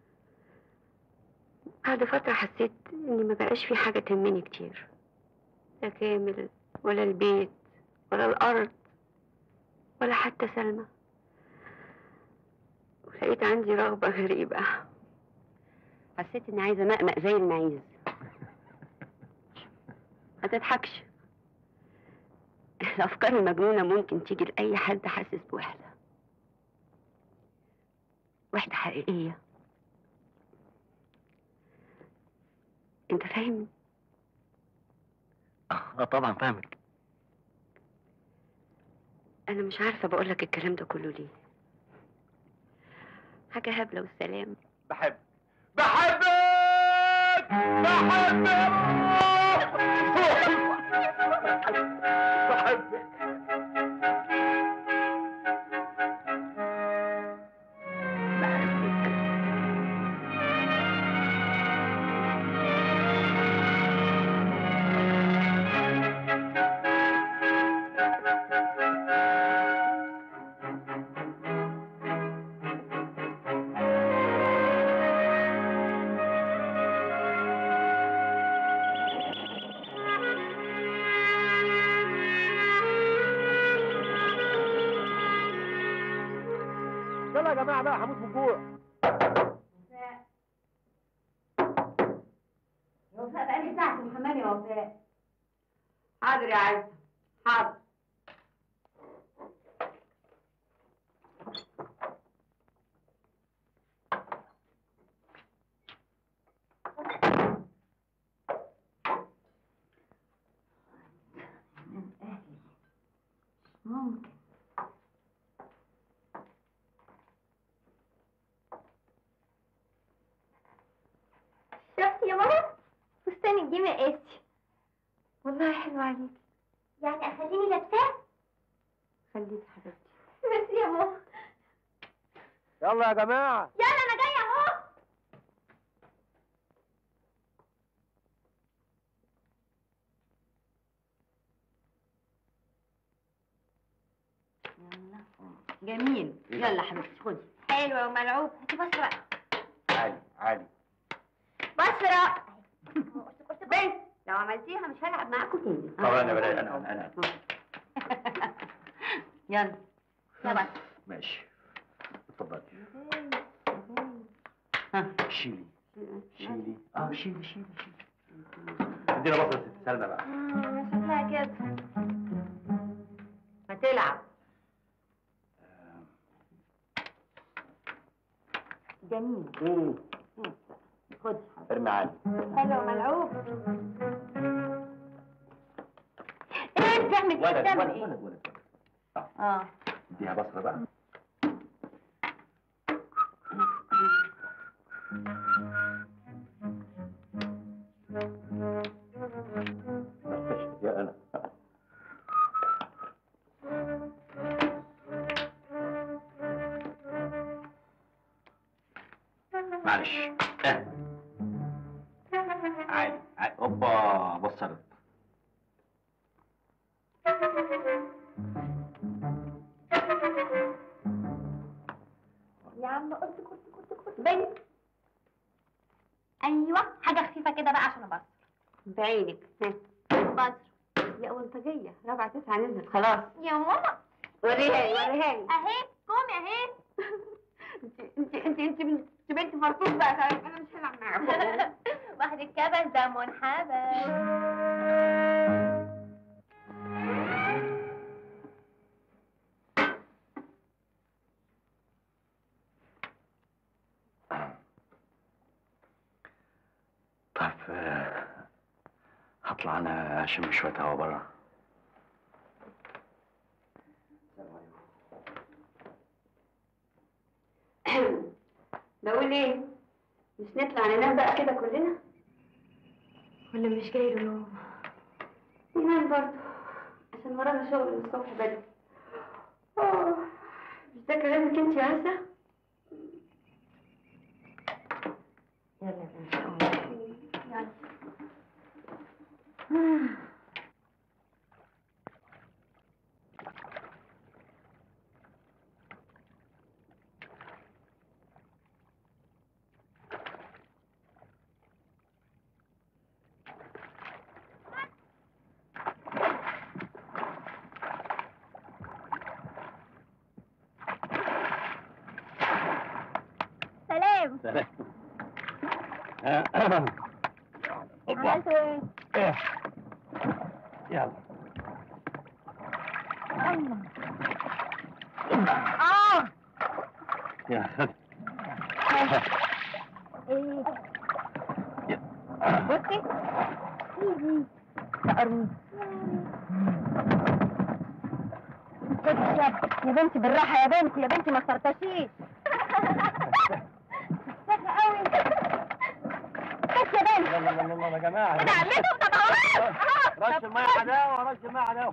بعد فترة حسيت إني ما بقاش في حاجة تهمني كتير لا كامل ولا البيت ولا الأرض ولا حتى سلمى ولقيت عندي رغبة غريبة حسيت إني عايزة مقمق زي المعيز ما تضحكش الأفكار المجنونة ممكن تيجي لأي حد حاسس بوحدة وحدة حقيقية أنت فاهمني؟ اه طبعا فاهمك أنا مش عارفة بقولك الكلام ده كله ليه حاجة هبلة والسلام بحب بحبك بحبك بحبك يلا يا جماعه بقى هموت من الجوع يا وفاء بقالي ساعة في الحمام يا وفاء حاضر يا عزة حاضر ممكن شفتي يا ماما فستان الجيم قاسي والله حلو عليك يعني اخليني لابساه خليك حبيبتي بس يا ماما يلا يا جماعه يلا انا جايه اهو جميل يلا حبيبتي خدي حلوه وملعوب هاتي بصره بقى عالي عالي بصره بس لو عملتيها مش هلعب معاكم تاني طبعا انا بلاقي انا انا انا يلا يلا ماشي اتفضلي ها شيلي شيلي اه شيلي شيلي شيلي ادينا بصره ست سلمى بقى مم، شكلها كده هتلعب جميل خدي ارمي عالي حلوه وملعوب ايه بتعمل ولد بتعمل ولد ايه ولد ولد اه اديها بصره بقى يا انا معلش اه عالي عالي اوبا بصرت يا عم قلت كنت كنت كنت بنت ايوه حاجه خفيفه كده بقى عشان ابصر بعينك ها. بصر يا وانطجية رابعة تسعة نزلت خلاص يا ماما وريها لي وريها لي اهي قومي اهي انت انت انت انت بنت فرطوط بقى انا مش هلعب معاكم واحد الكبل ده منحبس طيب آه، هطلع انا اشم شويه هوا بره بقول ايه مش نطلع ننام بقى كده كلنا ولا مش جاي له نوم ننام برضه عشان ورانا شغل من الصبح بدري مش ده كلامك انت يا عزة؟ يلا يا بنتي يلا سلام سلام عملتوا ايه؟ يلا اه يا ايه بصي ايدي تقرني يا بنتي بالراحة يا بنتي يا بنتي ما صرتشيش ساكة قوي بس يا بنتي يلا يلا يلا يا جماعه انا عملتهم طبعا رش الميه عداوه رش الميه عداوه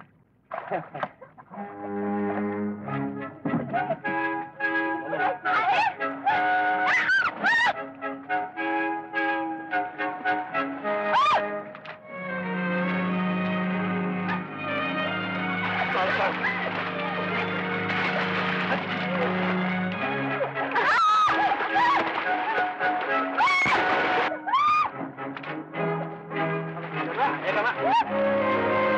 يا جماعه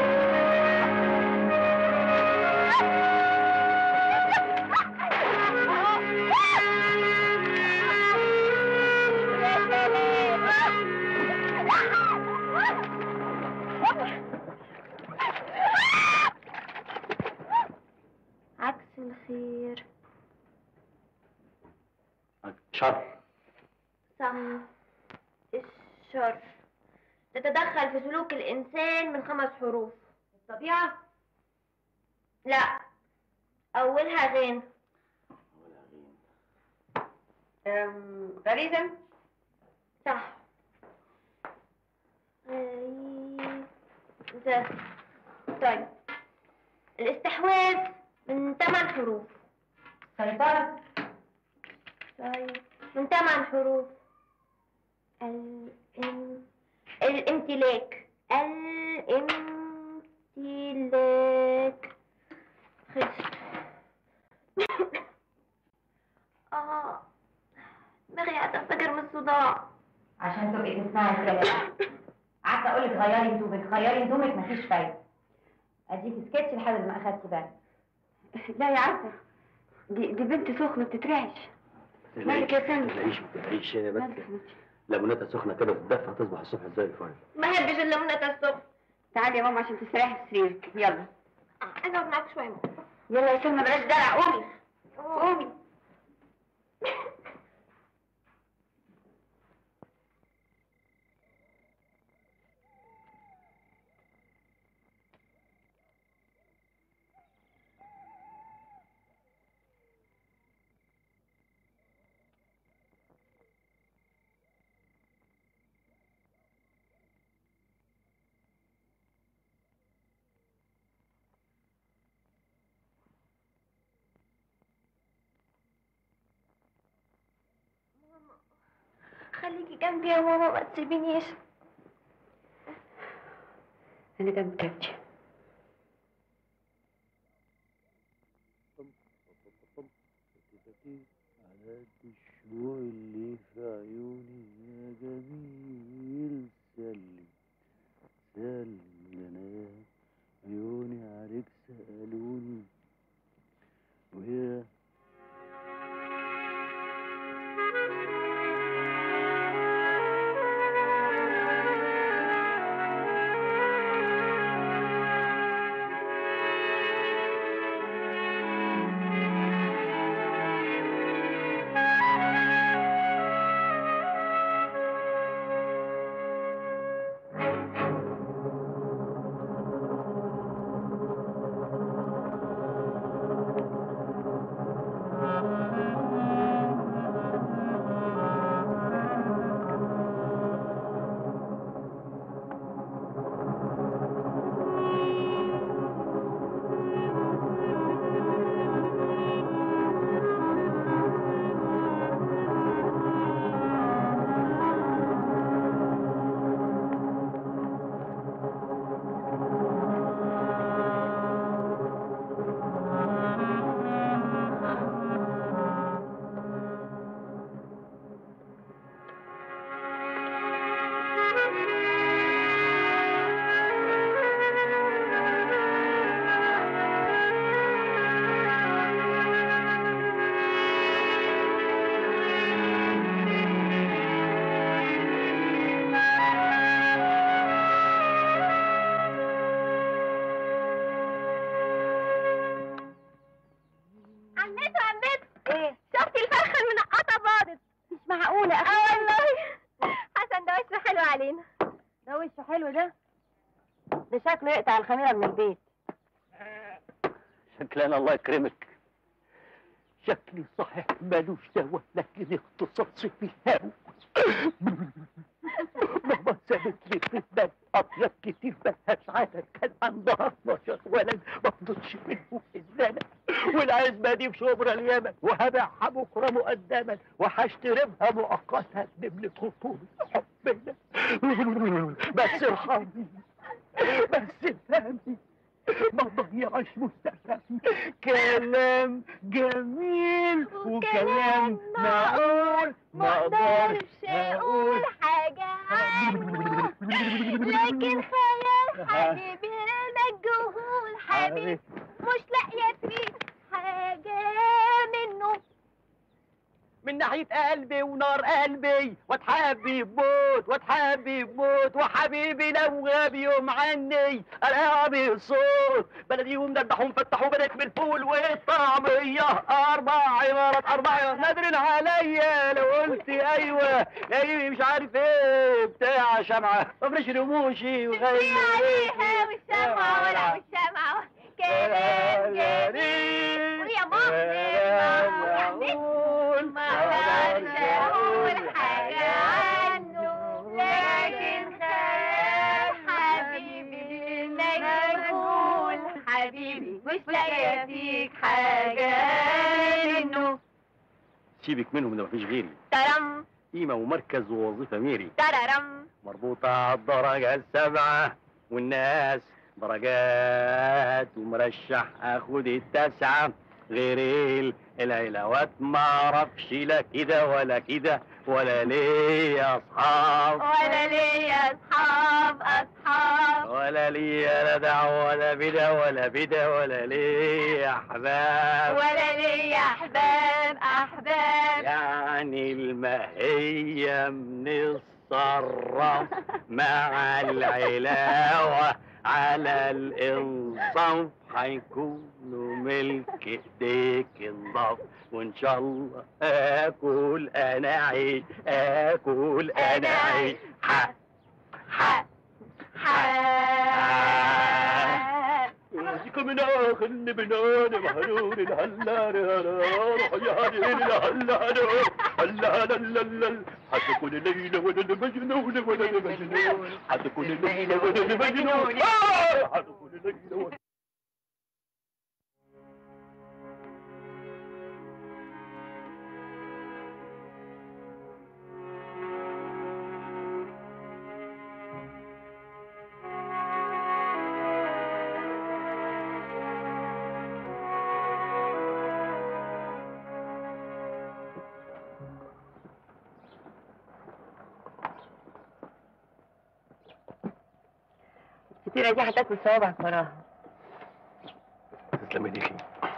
عكس الخير شر صح الشر تتدخل في سلوك الإنسان من خمس حروف الطبيعة لا أولها غين غريزة صح غريزة طيب الاستحواذ من ثمان حروف سيطرة طيب من ثمان حروف الام... الامتلاك الامتلاك خلص اه دماغي هتنفجر من الصداع عشان تبقي تسمعي الكلام قعدت اقول لك غيري هدومك غيري هدومك مفيش فايده اديكي سكتش لحد ما اخدتي بالك لا يا عزة دي, دي بنت سخنة بتترعش مالك يا سامي؟ ما تلاقيش ما تلاقيش بس مالك يا حبيبتي؟ ليموناتها سخنه كده وتدفى تصبح الصبح زي الفل ما احبش الليمونات الصبح تعالي يا ماما عشان تستريحي في سريرك يلا عايزه اقعد معاك شويه ماما. يلا يا سلمى بلاش دلع قومي قومي خليكي جنبي يا ماما ما تسيبينيش انا جنب كابتن على الشموع اللي في عيوني يا جميل سلم سلم انا عيوني عليك سألوني وهي عامله ده ده شكله يقطع الخميره من البيت شكلنا الله يكرمك شكلي صحيح مالوش دواء لكن اختصاصي في الهوا ماما سابت لي في البلد أطيب كتير ملهاش عدد كان عندها 12 ولد ما فضلش منهم إلا أنا والعزبة دي في شبرا اليمن وهبيعها بكرة مقدما وهشتريها مؤقتا نملك خطوبة حبنا بس ارحمني بس افهمني ما تضيعش مستقبلي كلام جميل وكلام معقول ما اقدرش اقول حاجة عنه لكن خيال حبيبي مجهول حبيبي مش لاقية فيه حاجة منه من ناحية قلبي ونار قلبي واتحبي بموت واتحبي بموت وحبيبي لو غاب يوم عني الاقي الصوت بلدي ومدبحوا مفتحوا بدك بالفول والطعمية اربع عمارات اربع نادرين عليا لو قلت ايوه ايوه مش عارف ايه بتاع شمعة افرش رموشي وغني عليها والشمعة ولا والشمعة كلام جميل ويا ماما ما اقدرش اقول حاجة عنه لكن خيال حبيبي مجهول حبيبي مش لاقية فيك حاجة منه سيبك منهم ده مفيش غيري ترم قيمة ومركز ووظيفة ميري تررم مربوطة على الدرجة السبعة والناس درجات ومرشح اخد التاسعة غير ال- العلاوات ما اعرفش لا كده ولا كده ولا ليا اصحاب ولا ليا اصحاب اصحاب ولا ليا لا دعوة ولا بدا ولا بدا ولا ليا احباب ولا ليا احباب احباب يعني المهية بنتصرف مع العلاوة على الانصاف هيكونوا ملك ايديك انضاف وان شاء الله اكل انا عيش اكل انا عيش ح ح حاب يجيكم من اخر بنان مهنون الهلال يا هادي الهلال هلا لا لا حتكون ليلة ولا المجنون ولا المجنون حتكون ليلة ولا المجنون آه! حتكون ليلة ولا الفطيرة دي هتاكل صوابعك وراها تسلم ايديكي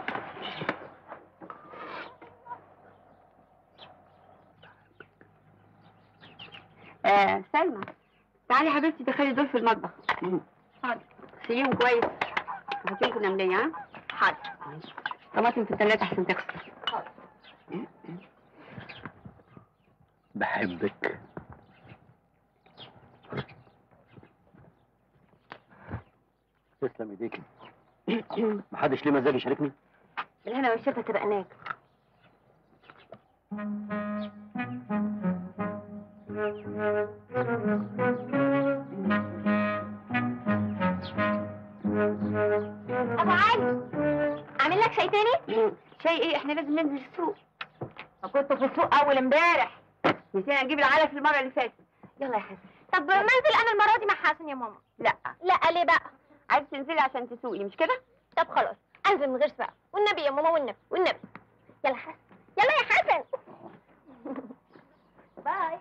آه سلمى تعالي يا حبيبتي دخلي دول في المطبخ حاضر سيبيهم كويس هاتيهم كنا منية ها حاضر طماطم في التلاجة عشان تغسل بحبك تسلم ايديكي محدش ليه مزاج يشاركني بالهنا والشفا تبقناك ابو علي اعمل لك شاي تاني شيء ايه احنا لازم ننزل السوق ما كنت في السوق اول امبارح نسينا نجيب العلف المرة اللي فاتت يلا يا حسن طب ما انزل انا المره دي مع حسن يا ماما لا لا ليه بقى عايز تنزلي عشان تسوقي مش كده طب خلاص انزل من غير سباق والنبي يا ماما والنبي والنبي يلا حسن يلا يا حسن باي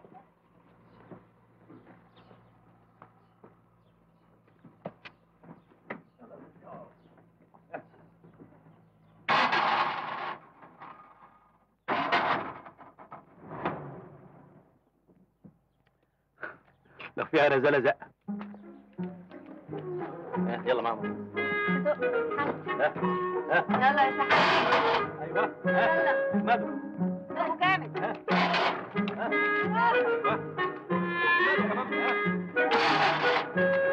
لو فيها رزالة زق ها، يلا ماما ها ها يلا يا شحات ايوه ها مدو ابو كامل ها ها ايوه مدو كمان ها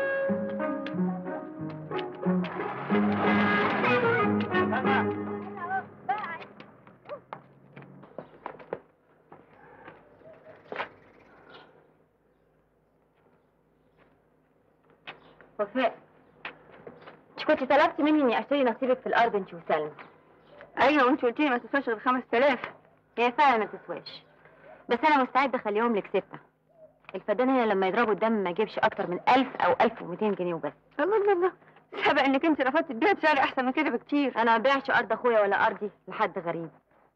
وفاء مش كنت طلبتي مني اني اشتري نصيبك في الارض انت وسلمى ايوه وانت قلت لي ما تسواش غير 5000 هي فعلا ما تسواش بس انا مستعده اخليهم لك سته الفدان هنا لما يضربوا الدم ما يجيبش اكتر من 1000 او 1200 جنيه وبس الله الله الله سبق انك انت رفضت تبيع بسعر احسن من كده بكتير انا ما بيعش ارض اخويا ولا ارضي لحد غريب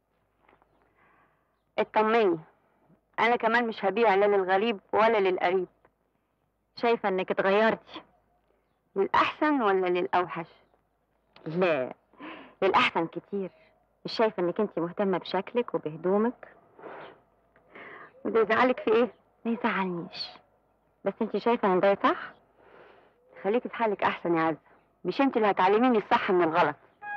اطمني انا كمان مش هبيع لا للغريب ولا للقريب شايفه انك اتغيرتي للاحسن ولا للاوحش لا للاحسن كتير مش شايفه انك انت مهتمه بشكلك وبهدومك وده يزعلك في ايه ما يزعلنيش بس انت شايفه ان ده صح خليكي في حالك احسن يا عزه مش انت اللي هتعلميني الصح من الغلط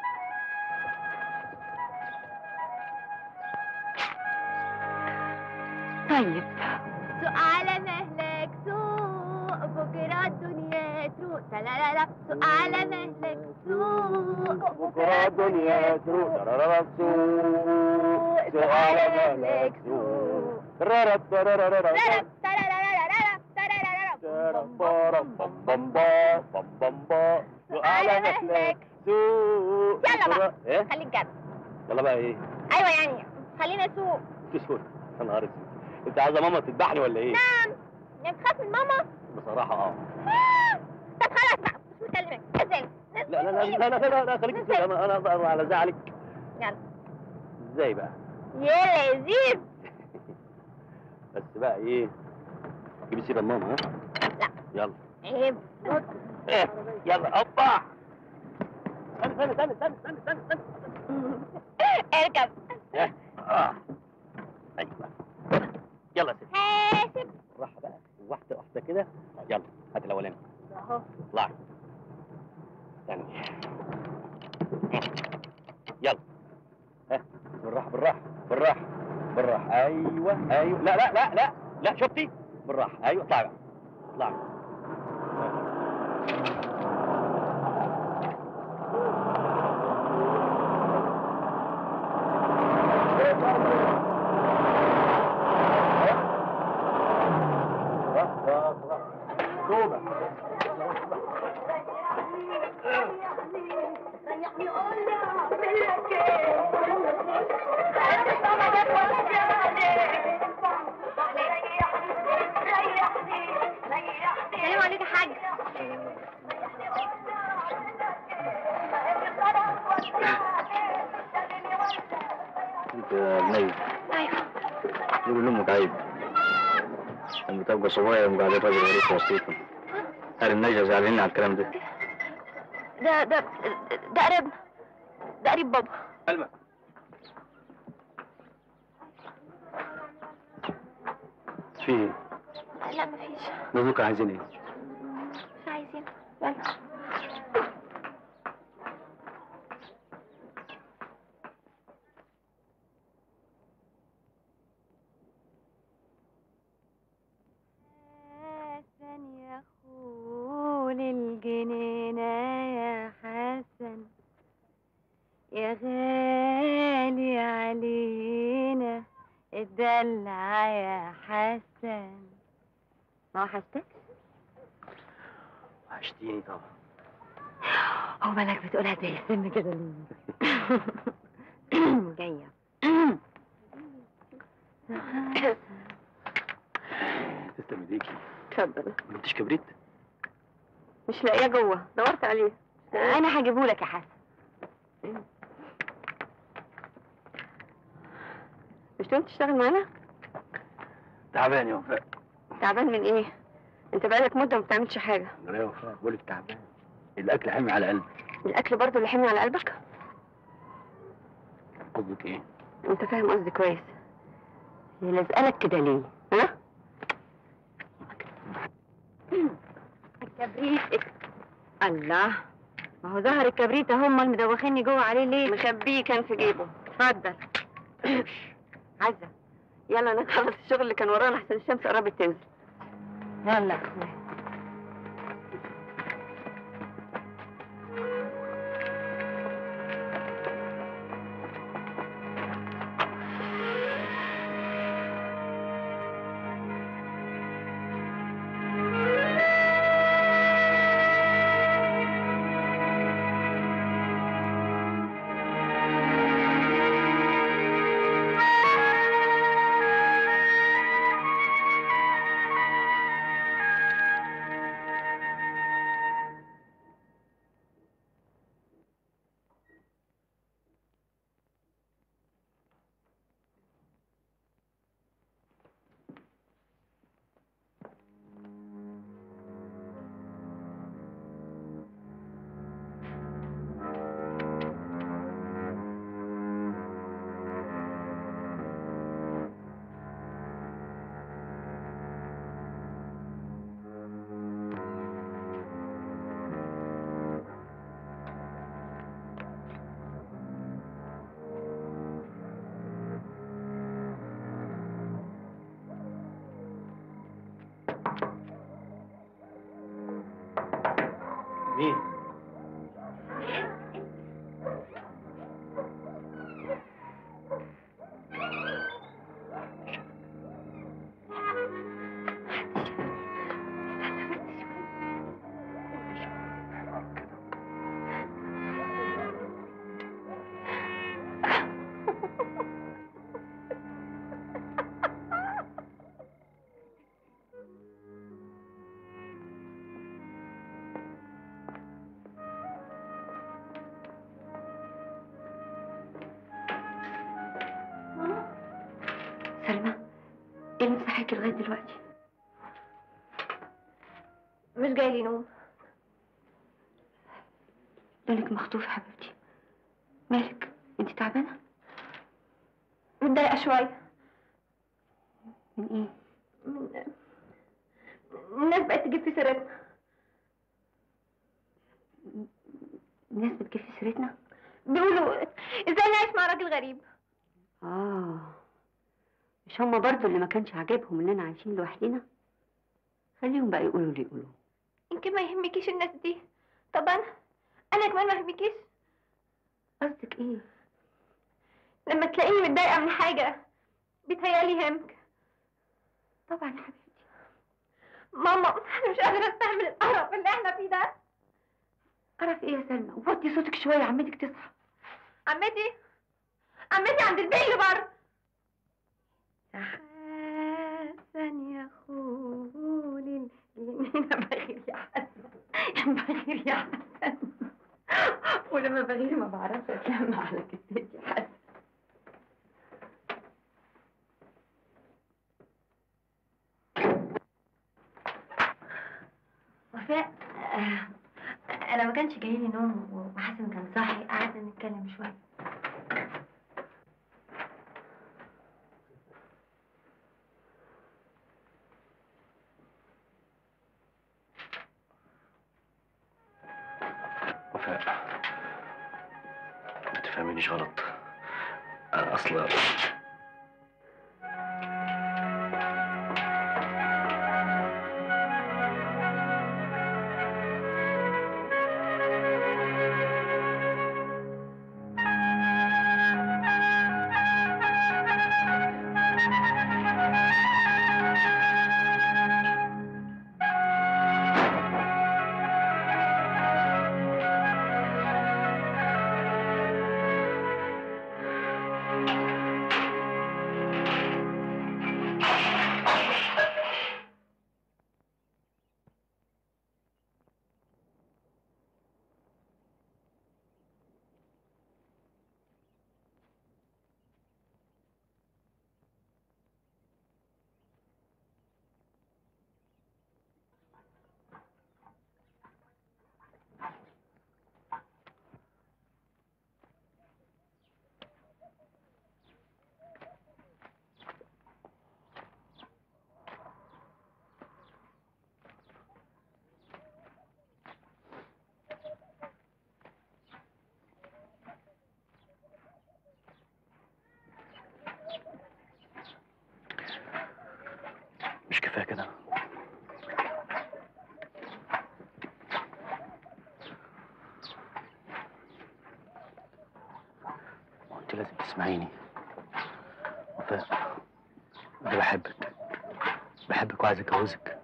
طيب سوق على مهلك سوق بكرة الدنيا تروق تلالا سوق على مهلك سوق بكرة الدنيا تروق سوق سوق على مهلك سوق تررب تررررررب ترررررب سوق على مهلك يلا بقى ايه خليك جد يلا بقى ايه ايوه يعني خلينا نسوق تسود يا نهار اسود انت عايزه ماما تذبحني ولا ايه نعم يعني بتخاف من ماما بصراحه اه طب خلاص بقى مش مكلمك نزل لا لا لا لا لا لا, لا خليك تسود انا انا أنا على زعلك يلا ازاي بقى يا لذيذ بس بقى ايه جيبي سيره ماما ها لا. يلا عيب ايه يلا هوبا استنى استنى استنى استنى استنى استنى استنى اركب إيه؟ اه ايوه يلا يا ستي حاسب بالراحه بقى واحده واحده كده يلا هات الاولاني اهو اطلعي استني يلا ها بالراحه بالراحه بالراحه بالراحه ايوه ايوه لا لا لا لا لا شفتي بالراحه ايوه اطلعي بقى اطلعي سلام عليك يا حاج انت يا بني ايوه قول لامك عيب لما تبقى صغير وقاعد راجل غريب في وسطيكم هل النجا زعلانين على الكلام ده ده ده ده قريب ده قريب بابا سلمى في ايه؟ لا مفيش نزوك عايزين ايه؟ مش عايزين يلا حسن يا خول الجنينة يا حسن يا غالي علينا الدلع يا حسن ما وحشتك؟ وحشتيني طبعا هو بالك بتقولها زي السن كده ليه جايه تسلم ايديكي اتفضل ما جبتش كبريت؟ مش لاقيه جوه دورت عليه انا هجيبهولك يا حسن مش تقوم تشتغل معانا تعبان يا وفاء تعبان من ايه انت بقالك مده ما بتعملش حاجه يا وفاء بقولك تعبان الاكل حامي على قلبي الاكل برضه اللي حمي على قلبك قصدك ايه؟ انت فاهم قصدي كويس هي لازقلك كده ليه ها الكبريت الله ما هو ظهر الكبريت اهو امال مدوخيني جوه عليه ليه مخبيه كان في جيبه اتفضل عزه يلا نخلص الشغل اللي كان ورانا احسن الشمس قربت تنزل يلا يا اخويا مين؟ سلمى ايه اللي مصحيكي لغايه دلوقتي مش جاي لي نوم لونك مخطوف يا حبيبتي مالك انت تعبانه متضايقة شوية من ايه من الناس بقت تجيب في سيرتنا الناس بتجيب في سيرتنا بيقولوا ازاي نعيش مع راجل غريب اه مش هما برضو اللي ما كانش عاجبهم اننا عايشين لوحدنا خليهم بقى يقولوا اللي يقولوا يمكن ما يهمكيش الناس دي طب انا انا كمان ما يهمكيش قصدك ايه لما تلاقيني متضايقة من حاجة بيتهيألي يهمك طبعا يا حبيبتي ماما انا مش قادرة استحمل القرف اللي احنا فيه ده قرف ايه يا سلمى وطي صوتك شويه عمتك تصحى عمتي عمتي عند البيل بره حسن يا خول اليمين بغير يا حسن بغير يا حسن ولما بغير ما بعرفش اتلم على كتفي يا حسن وفاء آه، انا ما كانش جاي لي نوم وحسن كان صاحي قعدنا نتكلم شويه وفاء ما تفهمينيش غلط انا اصلا مش كفايه كده وانت لازم تسمعيني وفاء انا بحبك بحبك وعايز اتجوزك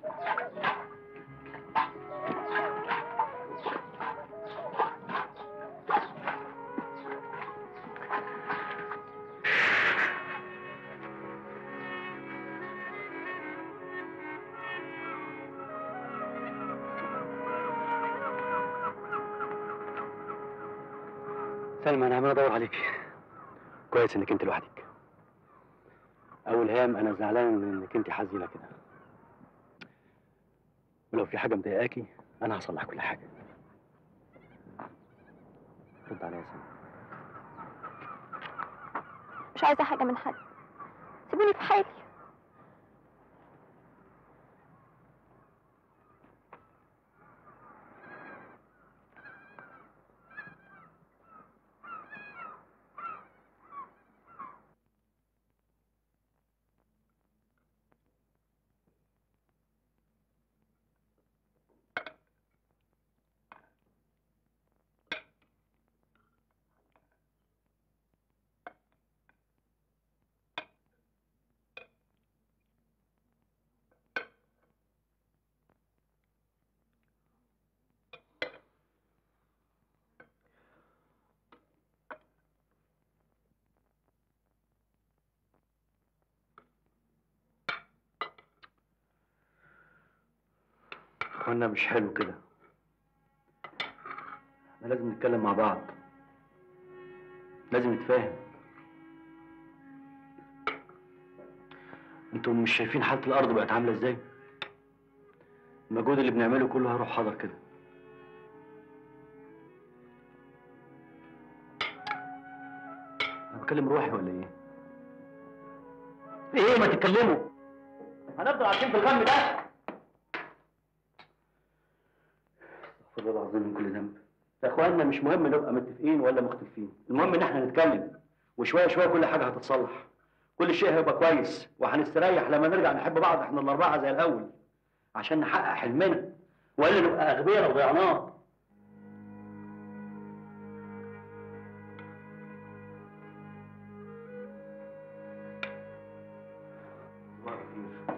سلمى انا عمال ادور عليك كويس انك انت لوحدك اول هام انا زعلان من انك انت حزينه كده ولو في حاجه مضايقاكي انا هصلح كل حاجه رد عليا يا سلمى مش عايزة حاجة من حد سيبوني في حالي اخوانا مش حلو كده احنا لازم نتكلم مع بعض لازم نتفاهم انتم مش شايفين حالة الأرض بقت عاملة ازاي؟ المجهود اللي بنعمله كله هيروح حضر كده أنا بكلم روحي ولا إيه؟ إيه ما تتكلموا؟ هنفضل عايشين في الغم ده؟ استغفر الله العظيم من كل ذنب يا اخواننا مش مهم نبقى متفقين ولا مختلفين المهم ان احنا نتكلم وشويه شويه كل حاجه هتتصلح كل شيء هيبقى كويس وهنستريح لما نرجع نحب بعض احنا الاربعه زي الاول عشان نحقق حلمنا والا نبقى اغبياء لو ضيعناه الله خير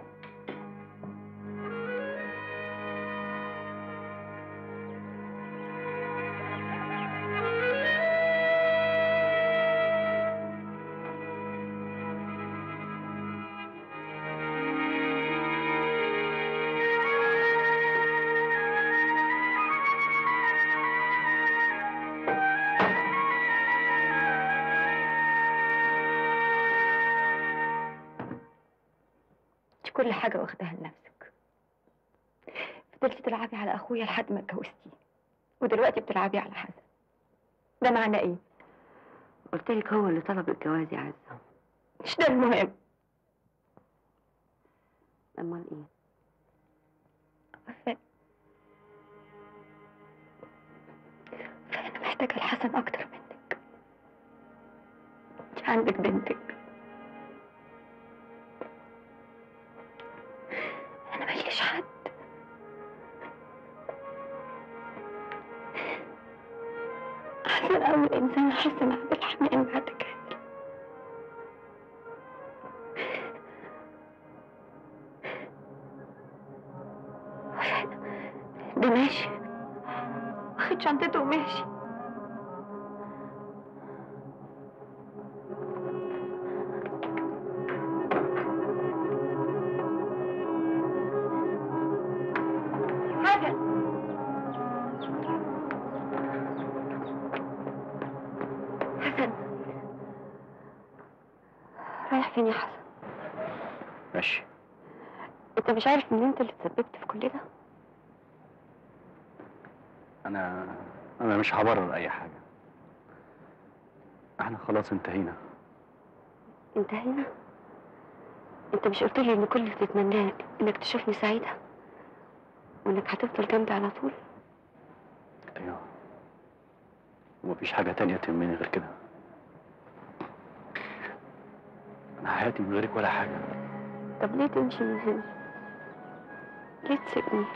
انت كل حاجة واخداها لنفسك فضلتي تلعبي على اخويا لحد ما اتجوزتيه ودلوقتي بتلعبي على حسن ده معناه ايه؟ قلت لك هو اللي طلب الجواز يا عزة مش ده المهم امال ايه عارفة فأنا محتاجة الحسن أكتر منك انت عندك بنتك أنا ماليش حد حسن أول إنسان أحس إنها بالحنان بعد كده ده ماشي واخد شنطته وماشي حسن حسن رايح فين يا حسن ماشي انت مش عارف ان انت اللي تسببت في كل ده انا انا مش هبرر اي حاجه احنا خلاص انتهينا انتهينا انت مش قلت لي ان كل اللي تتمناه انك تشوفني سعيدة وانك هتفضل جنبي على طول ايوه ومفيش حاجه تانية تهمني غير كده انا حياتي من غيرك ولا حاجه طب ليه تمشي من هنا ليه تسيبني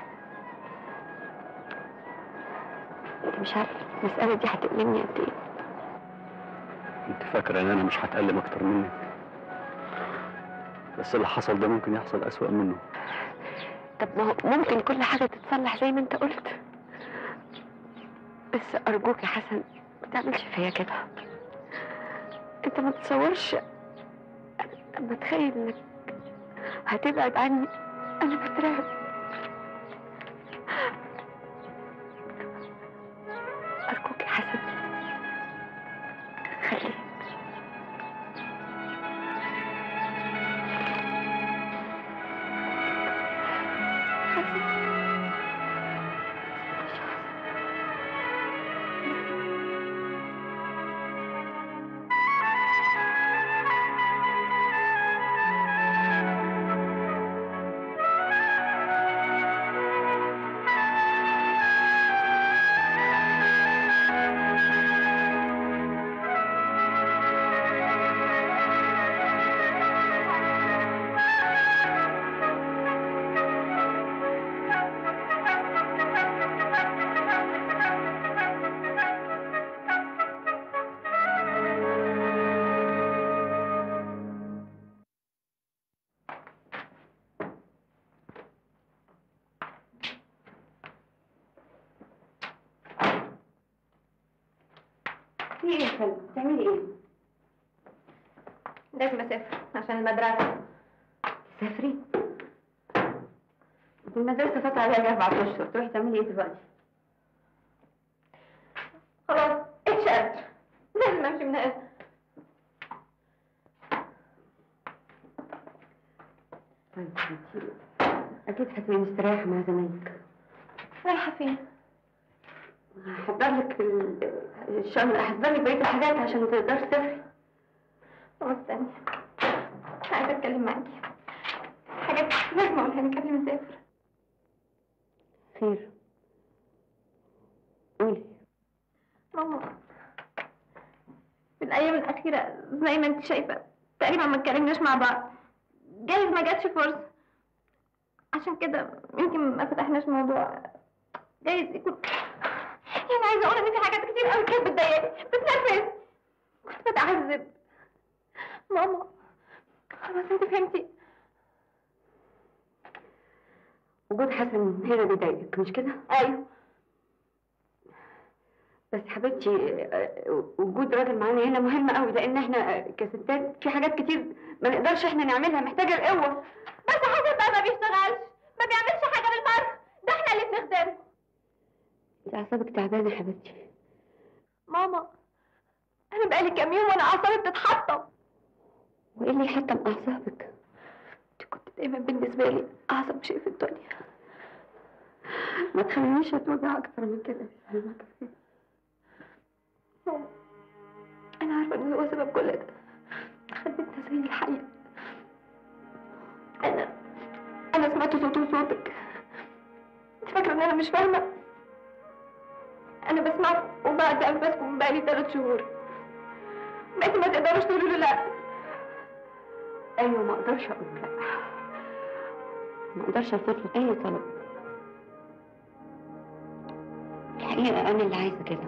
انت مش عارف المسألة دي هتألمني قد ايه انت فاكره ان انا مش هتألم اكتر منك بس اللي حصل ده ممكن يحصل اسوأ منه طب ما هو ممكن كل حاجة تتصلح زي ما انت قلت بس أرجوك يا حسن ما تعملش فيا كده انت ما تتصورش اما تخيل انك هتبعد عني انا بترعب أرجوك يا حسن خليك في ايه يا سلمى؟ بتعملي ايه؟ لازم اسافر عشان المدرسة سافري في المدرسة فات عليها أربع أشهر تروحي تعملي إيه دلوقتي؟ خلاص اتشقت لازم امشي من هنا طيب انتي أكيد هتبقي مستريحة مع زمايلك رايحة فين؟ هحضر لك ال- الشغل هحضر لك بقية الحاجات عشان تقدري تسافري طب استني عايزة اتكلم معاكي حاجات لازم اقولها لك قبل ما اسافر خير قولي ماما في الأيام الأخيرة زي ما أنت شايفة تقريبا ما اتكلمناش مع بعض جايز ما جاتش فرصة عشان كده يمكن ما فتحناش موضوع جايز يكون يعني عايزة أقول إن في حاجات كتير قوي كانت بتضايقني بتنرفزني كنت بتعذب ماما خلاص أنت فهمتي وجود حسن هنا بيضايقك مش كده؟ أيوه بس حبيبتي آه، وجود راجل معانا هنا مهم قوي لان احنا آه، كستات في حاجات كتير ما نقدرش احنا نعملها محتاجه القوه بس حسن بقى ما بيشتغلش ما بيعملش حاجة بالمرة ده احنا اللي بنخدمه انت اعصابك تعبانه يا حبيبتي ماما انا بقالي كام يوم وانا اعصابي بتتحطم وايه اللي يحطم اعصابك؟ انت كنت دايما بالنسبه لي اعظم شيء في الدنيا ما تخلينيش اتوجع اكتر من كده ماما انا عارفه ان هو سبب كل ده خليتنا زي الحقيقه انا انا سمعت صوته وصوتك انت فاكره ان انا مش فاهمه انا بسمعكم وبعد انفاسكم بقالي ثلاث شهور بقيتوا ما تقدروش تقولوا لي لا ايوه ما اقدرش اقول لا ما اقدرش ارفض لك اي طلب الحقيقه انا اللي عايزه كده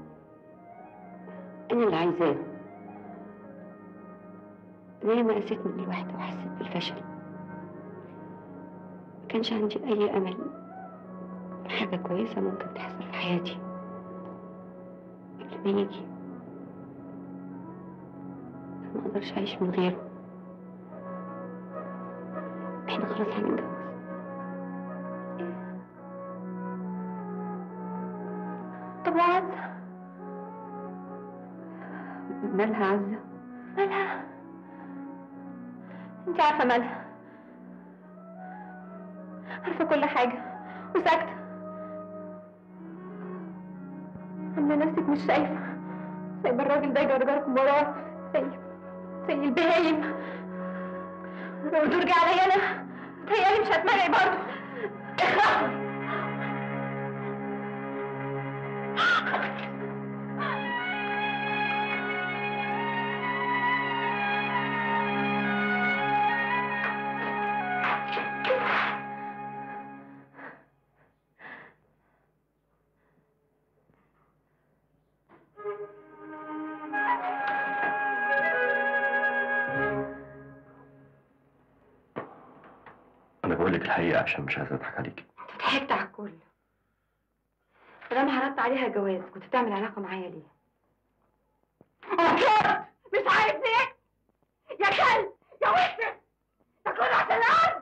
انا اللي عايزاه زي ما قسيت من الوحده وحسيت بالفشل ما كانش عندي اي امل في حاجه كويسه ممكن تحصل في حياتي قبل ما يجي ما اقدرش اعيش من غيره احنا خلاص هنتجوز طب وعزة مالها عزة مالها انت عارفة مالها عارفة كل حاجة وساكتة عاملة نفسك مش شايفة سايبة الراجل ده يجرجركم وراه زي زي البهايم لو الدور جه عليا انا متهيألي مش هتمنعي برضه اخرسي انا بقول لك الحقيقه عشان مش عايز اضحك عليكي ضحكت على الكل طالما عرضت عليها جواز كنت تعمل علاقة معايا ليه؟ أكيد مش عارف ليه يا كلب يا وسخ ده كله عشان الأرض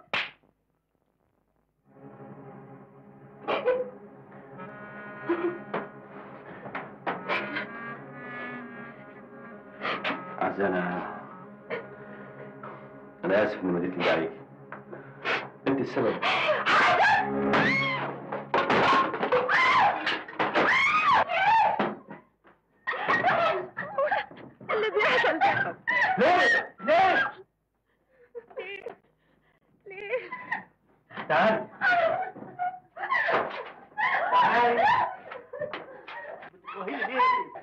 عايز انا انا اسف اني مديت ايدي عليكي انت السبب اللي بيحصل ده ليه؟ ليه؟ ليه تعالي تعالي بتكرهيني ليه؟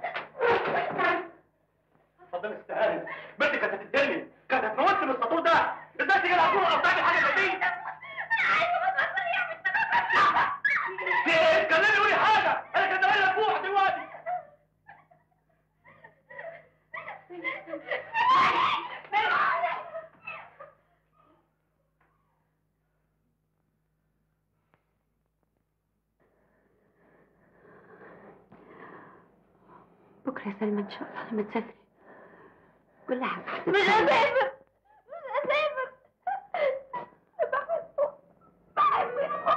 اتفضلي استهاني بنتك كانت هتتدلي كانت هتموتني من السطور ده ازاي تيجي العصور قطعتي حاجه زي دي؟ في ايه؟ اتكلمي قولي حاجه انا كان زماني مفتوح دلوقتي بكرة يا سلمى إن شاء الله لما تسافري كل حاجة مش هسافر مش هسافر بحبه بحبه يا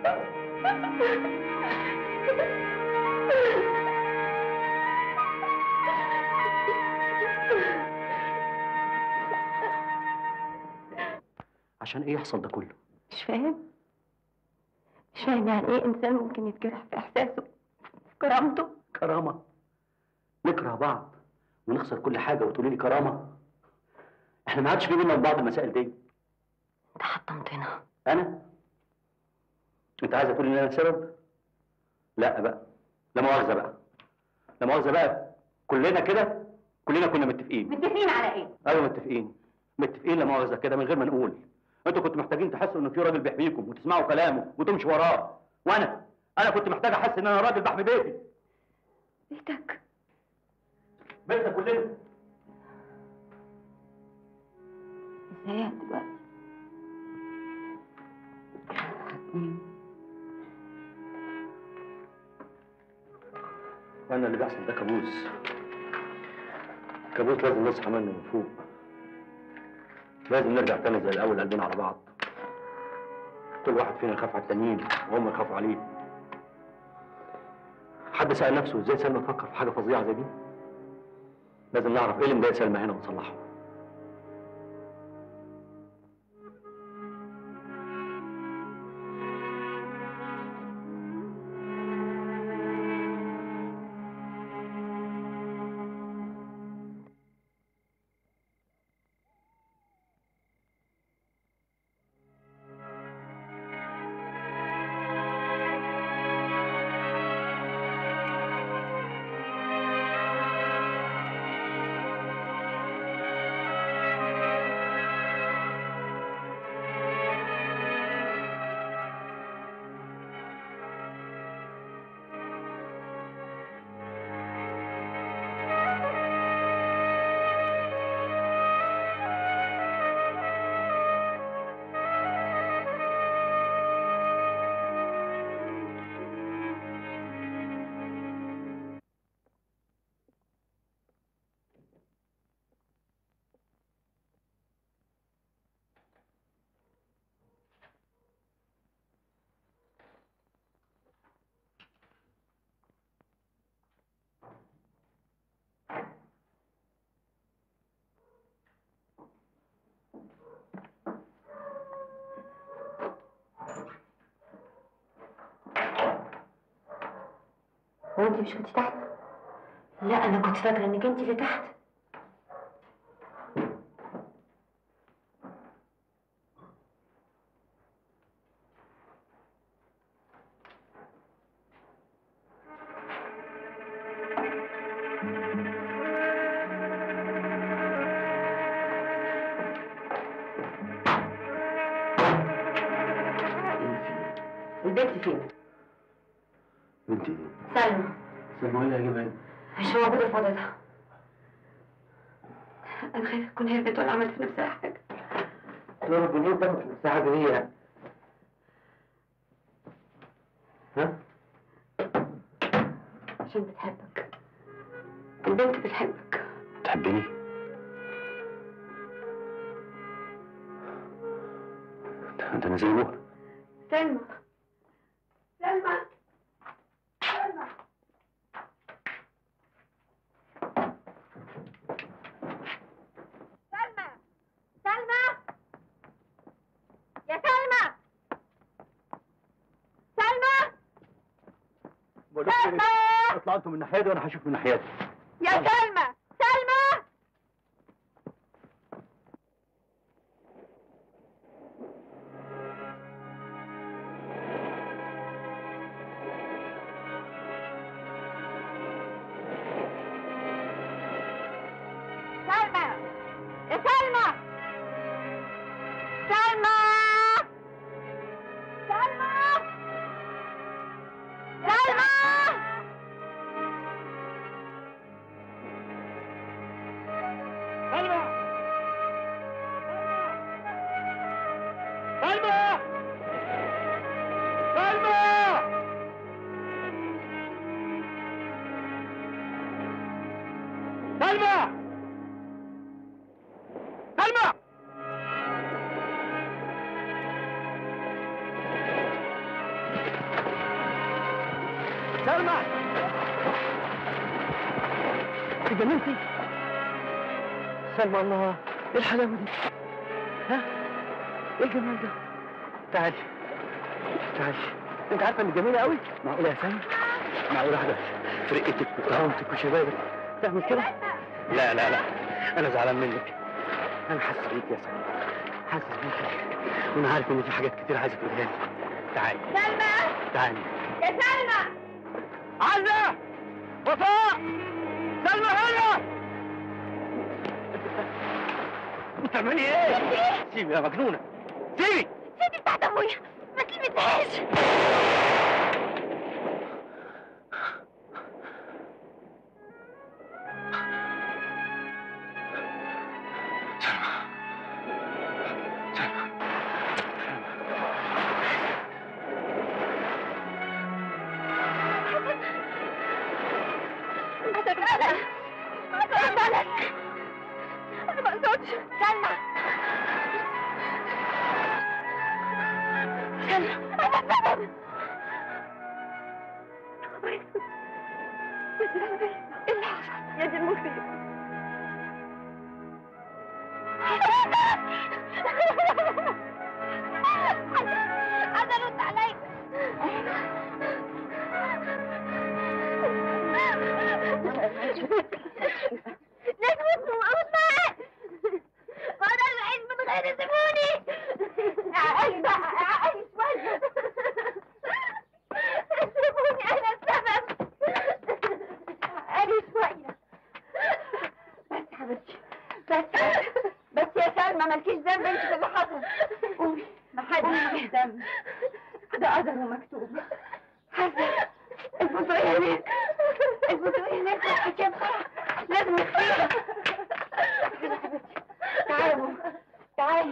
عشان ايه يحصل ده كله مش فاهم مش فاهم يعني ايه انسان ممكن يتجرح في احساسه في كرامته كرامه نكره بعض ونخسر كل حاجه وتقولي لي كرامه احنا ما عادش في بينا بعض المسائل دي انت حطمتنا انا انت عايزه تقولي ان انا السبب لا بقى لا مؤاخذه بقى لا مؤاخذه بقى كلنا كده كلنا كنا متفقين متفقين على ايه؟ ايوه متفقين متفقين لا مؤاخذه كده من غير ما نقول انتوا كنتوا محتاجين تحسوا ان في راجل بيحميكم وتسمعوا كلامه وتمشوا وراه وانا انا كنت محتاج احس ان انا راجل بحمي بيتي بيتك بيتنا كلنا ازاي دلوقتي وانا اللي بيحصل ده كابوس كابوس لازم نصحى منه من فوق لازم نرجع تاني زي الاول قلبنا على بعض كل واحد فينا يخاف على التانيين وهم يخافوا عليه حد سأل نفسه ازاي سلمى تفكر في حاجة فظيعة زي دي؟ لازم نعرف ايه اللي مضايق سلمى هنا ونصلحه هو انت مش كنت تحت لا انا كنت فاكره انك انت اللي تحت البيت فين بنتي ايه؟ سلمى سلمى اللي هجيبها هنا مش موجودة في أوضتها أنا خايفة تكون هربت ولا عملت في نفسها حاجة يا رب ليه تعمل في نفسها حاجة دي يعني؟ ها؟ عشان بتحبك البنت بتحبك تحبيني؟ ده ده انا زي ابوها سلمى سلمى سلمى سلمى سلمى يا سلمى سلمى بقول لكم سلمى إيه؟ اطلعوا انتوا من ناحيتي وانا هشوف من ناحيتي يا سلمى سلمى سلمى يا سلمى سلمى سلمى سلمى سلمى سلمى سلمى سلمى سلمى سلمى اتجننتي سلمى الله ايه الحلاوه دي ها ايه الجمال ده تعالي تعالي انت عارفه ان جميله قوي معقوله يا سلمى معقوله واحده في رقتك وكرامتك وشبابك تعمل كده لا لا لا انا زعلان منك انا حاسس بيك يا سلمى حاسس بيك وانا عارف ان في حاجات كتير عايزه تقولها لي تعالي سلمى تعالي يا سلمى عزة وفاء سلمى هنا بتعملي ايه؟ سيبي يا مجنونة سيبي سيدي بتاعت ابويا ما تلمسهاش هتتغلى هتتغلى انا ما اقصدش سلمى سلمى انا السبب ايه اللي حصل يا دي المصيبه عايزه ارد عليك لازم اسمه موت معاه ما اقدرش اعيش من غير سيبوني عقلي بقى عقلي شويه سيبوني انا السبب عقلي شويه بس يا حبيبتي بس بس يا سلمى مالكيش ذنب انت في اللي حصل قومي ما حدش ليه ذنب ده قدر ومكتوب حسن البطوية هناك البطوية هناك والحكاية بسرعة لازم نخفيها كده يا حبيبتي تعالي يا ماما تعالي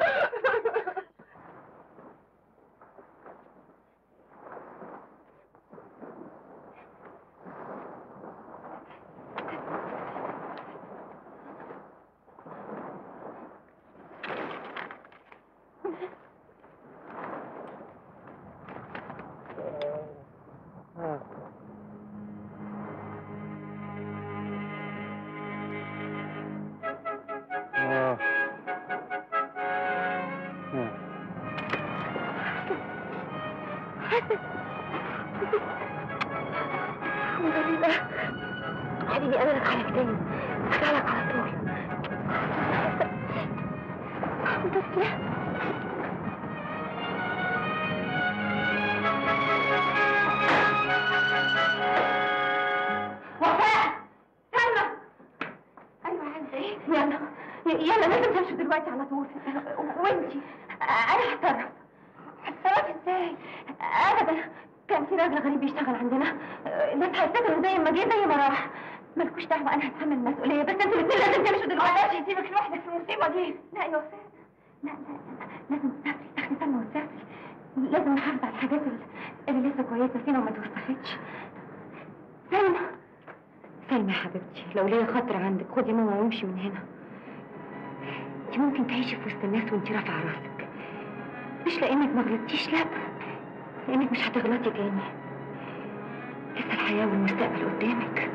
الحمد لله حبيبي انا لك على كتير اسالك على طول الحمد لله وفاء سلمى ايوه عايزه ايه يلا يلا لازم تمشوا دلوقتي على طول وانتي انا هتصرف هتصرف ازاي ابدا كان في راجل غريب بيشتغل عندنا الناس هيفتكروا زي ما جه زي ما راح مالكوش دعوه انا هتحمل المسؤوليه بس انتوا الاثنين لازم تمشوا دلوقتي معلش سيبك لوحدك في المصيبه دي لا يا وفاء لا لا لا لازم تسافري تاخدي سلمى وتسافري لازم نحافظ على الحاجات اللي- اللي لسه كويسه فينا وما توسختش سلمى سلمى يا حبيبتي لو ليا خاطر عندك خدي ماما وامشي من هنا انت ممكن تعيشي في وسط الناس وانت رافعه راسك مش لانك ما غلطتيش لا لانك مش هتغلطي تاني لسه الحياه والمستقبل قدامك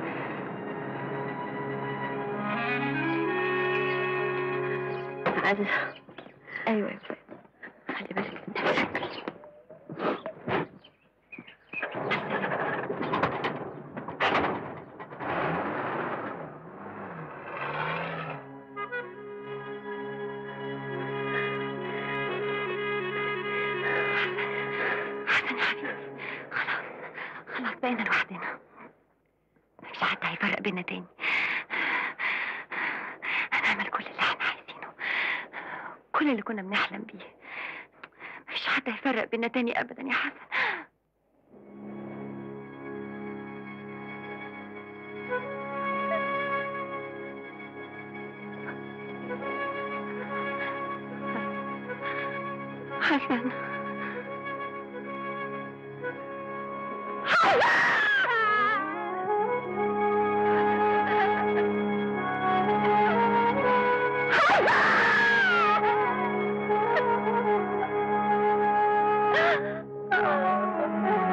عايزة ايوه يا فندم خلي بالك من نفسك حسن يا حبيبي خلاص خلاص بقينا لوحدنا مفيش حد هيفرق بينا تاني هنعمل كل اللي احنا عايزينه كل اللي كنا بنحلم بيه مفيش حد هيفرق بينا تاني ابدا يا حسن حسن حسن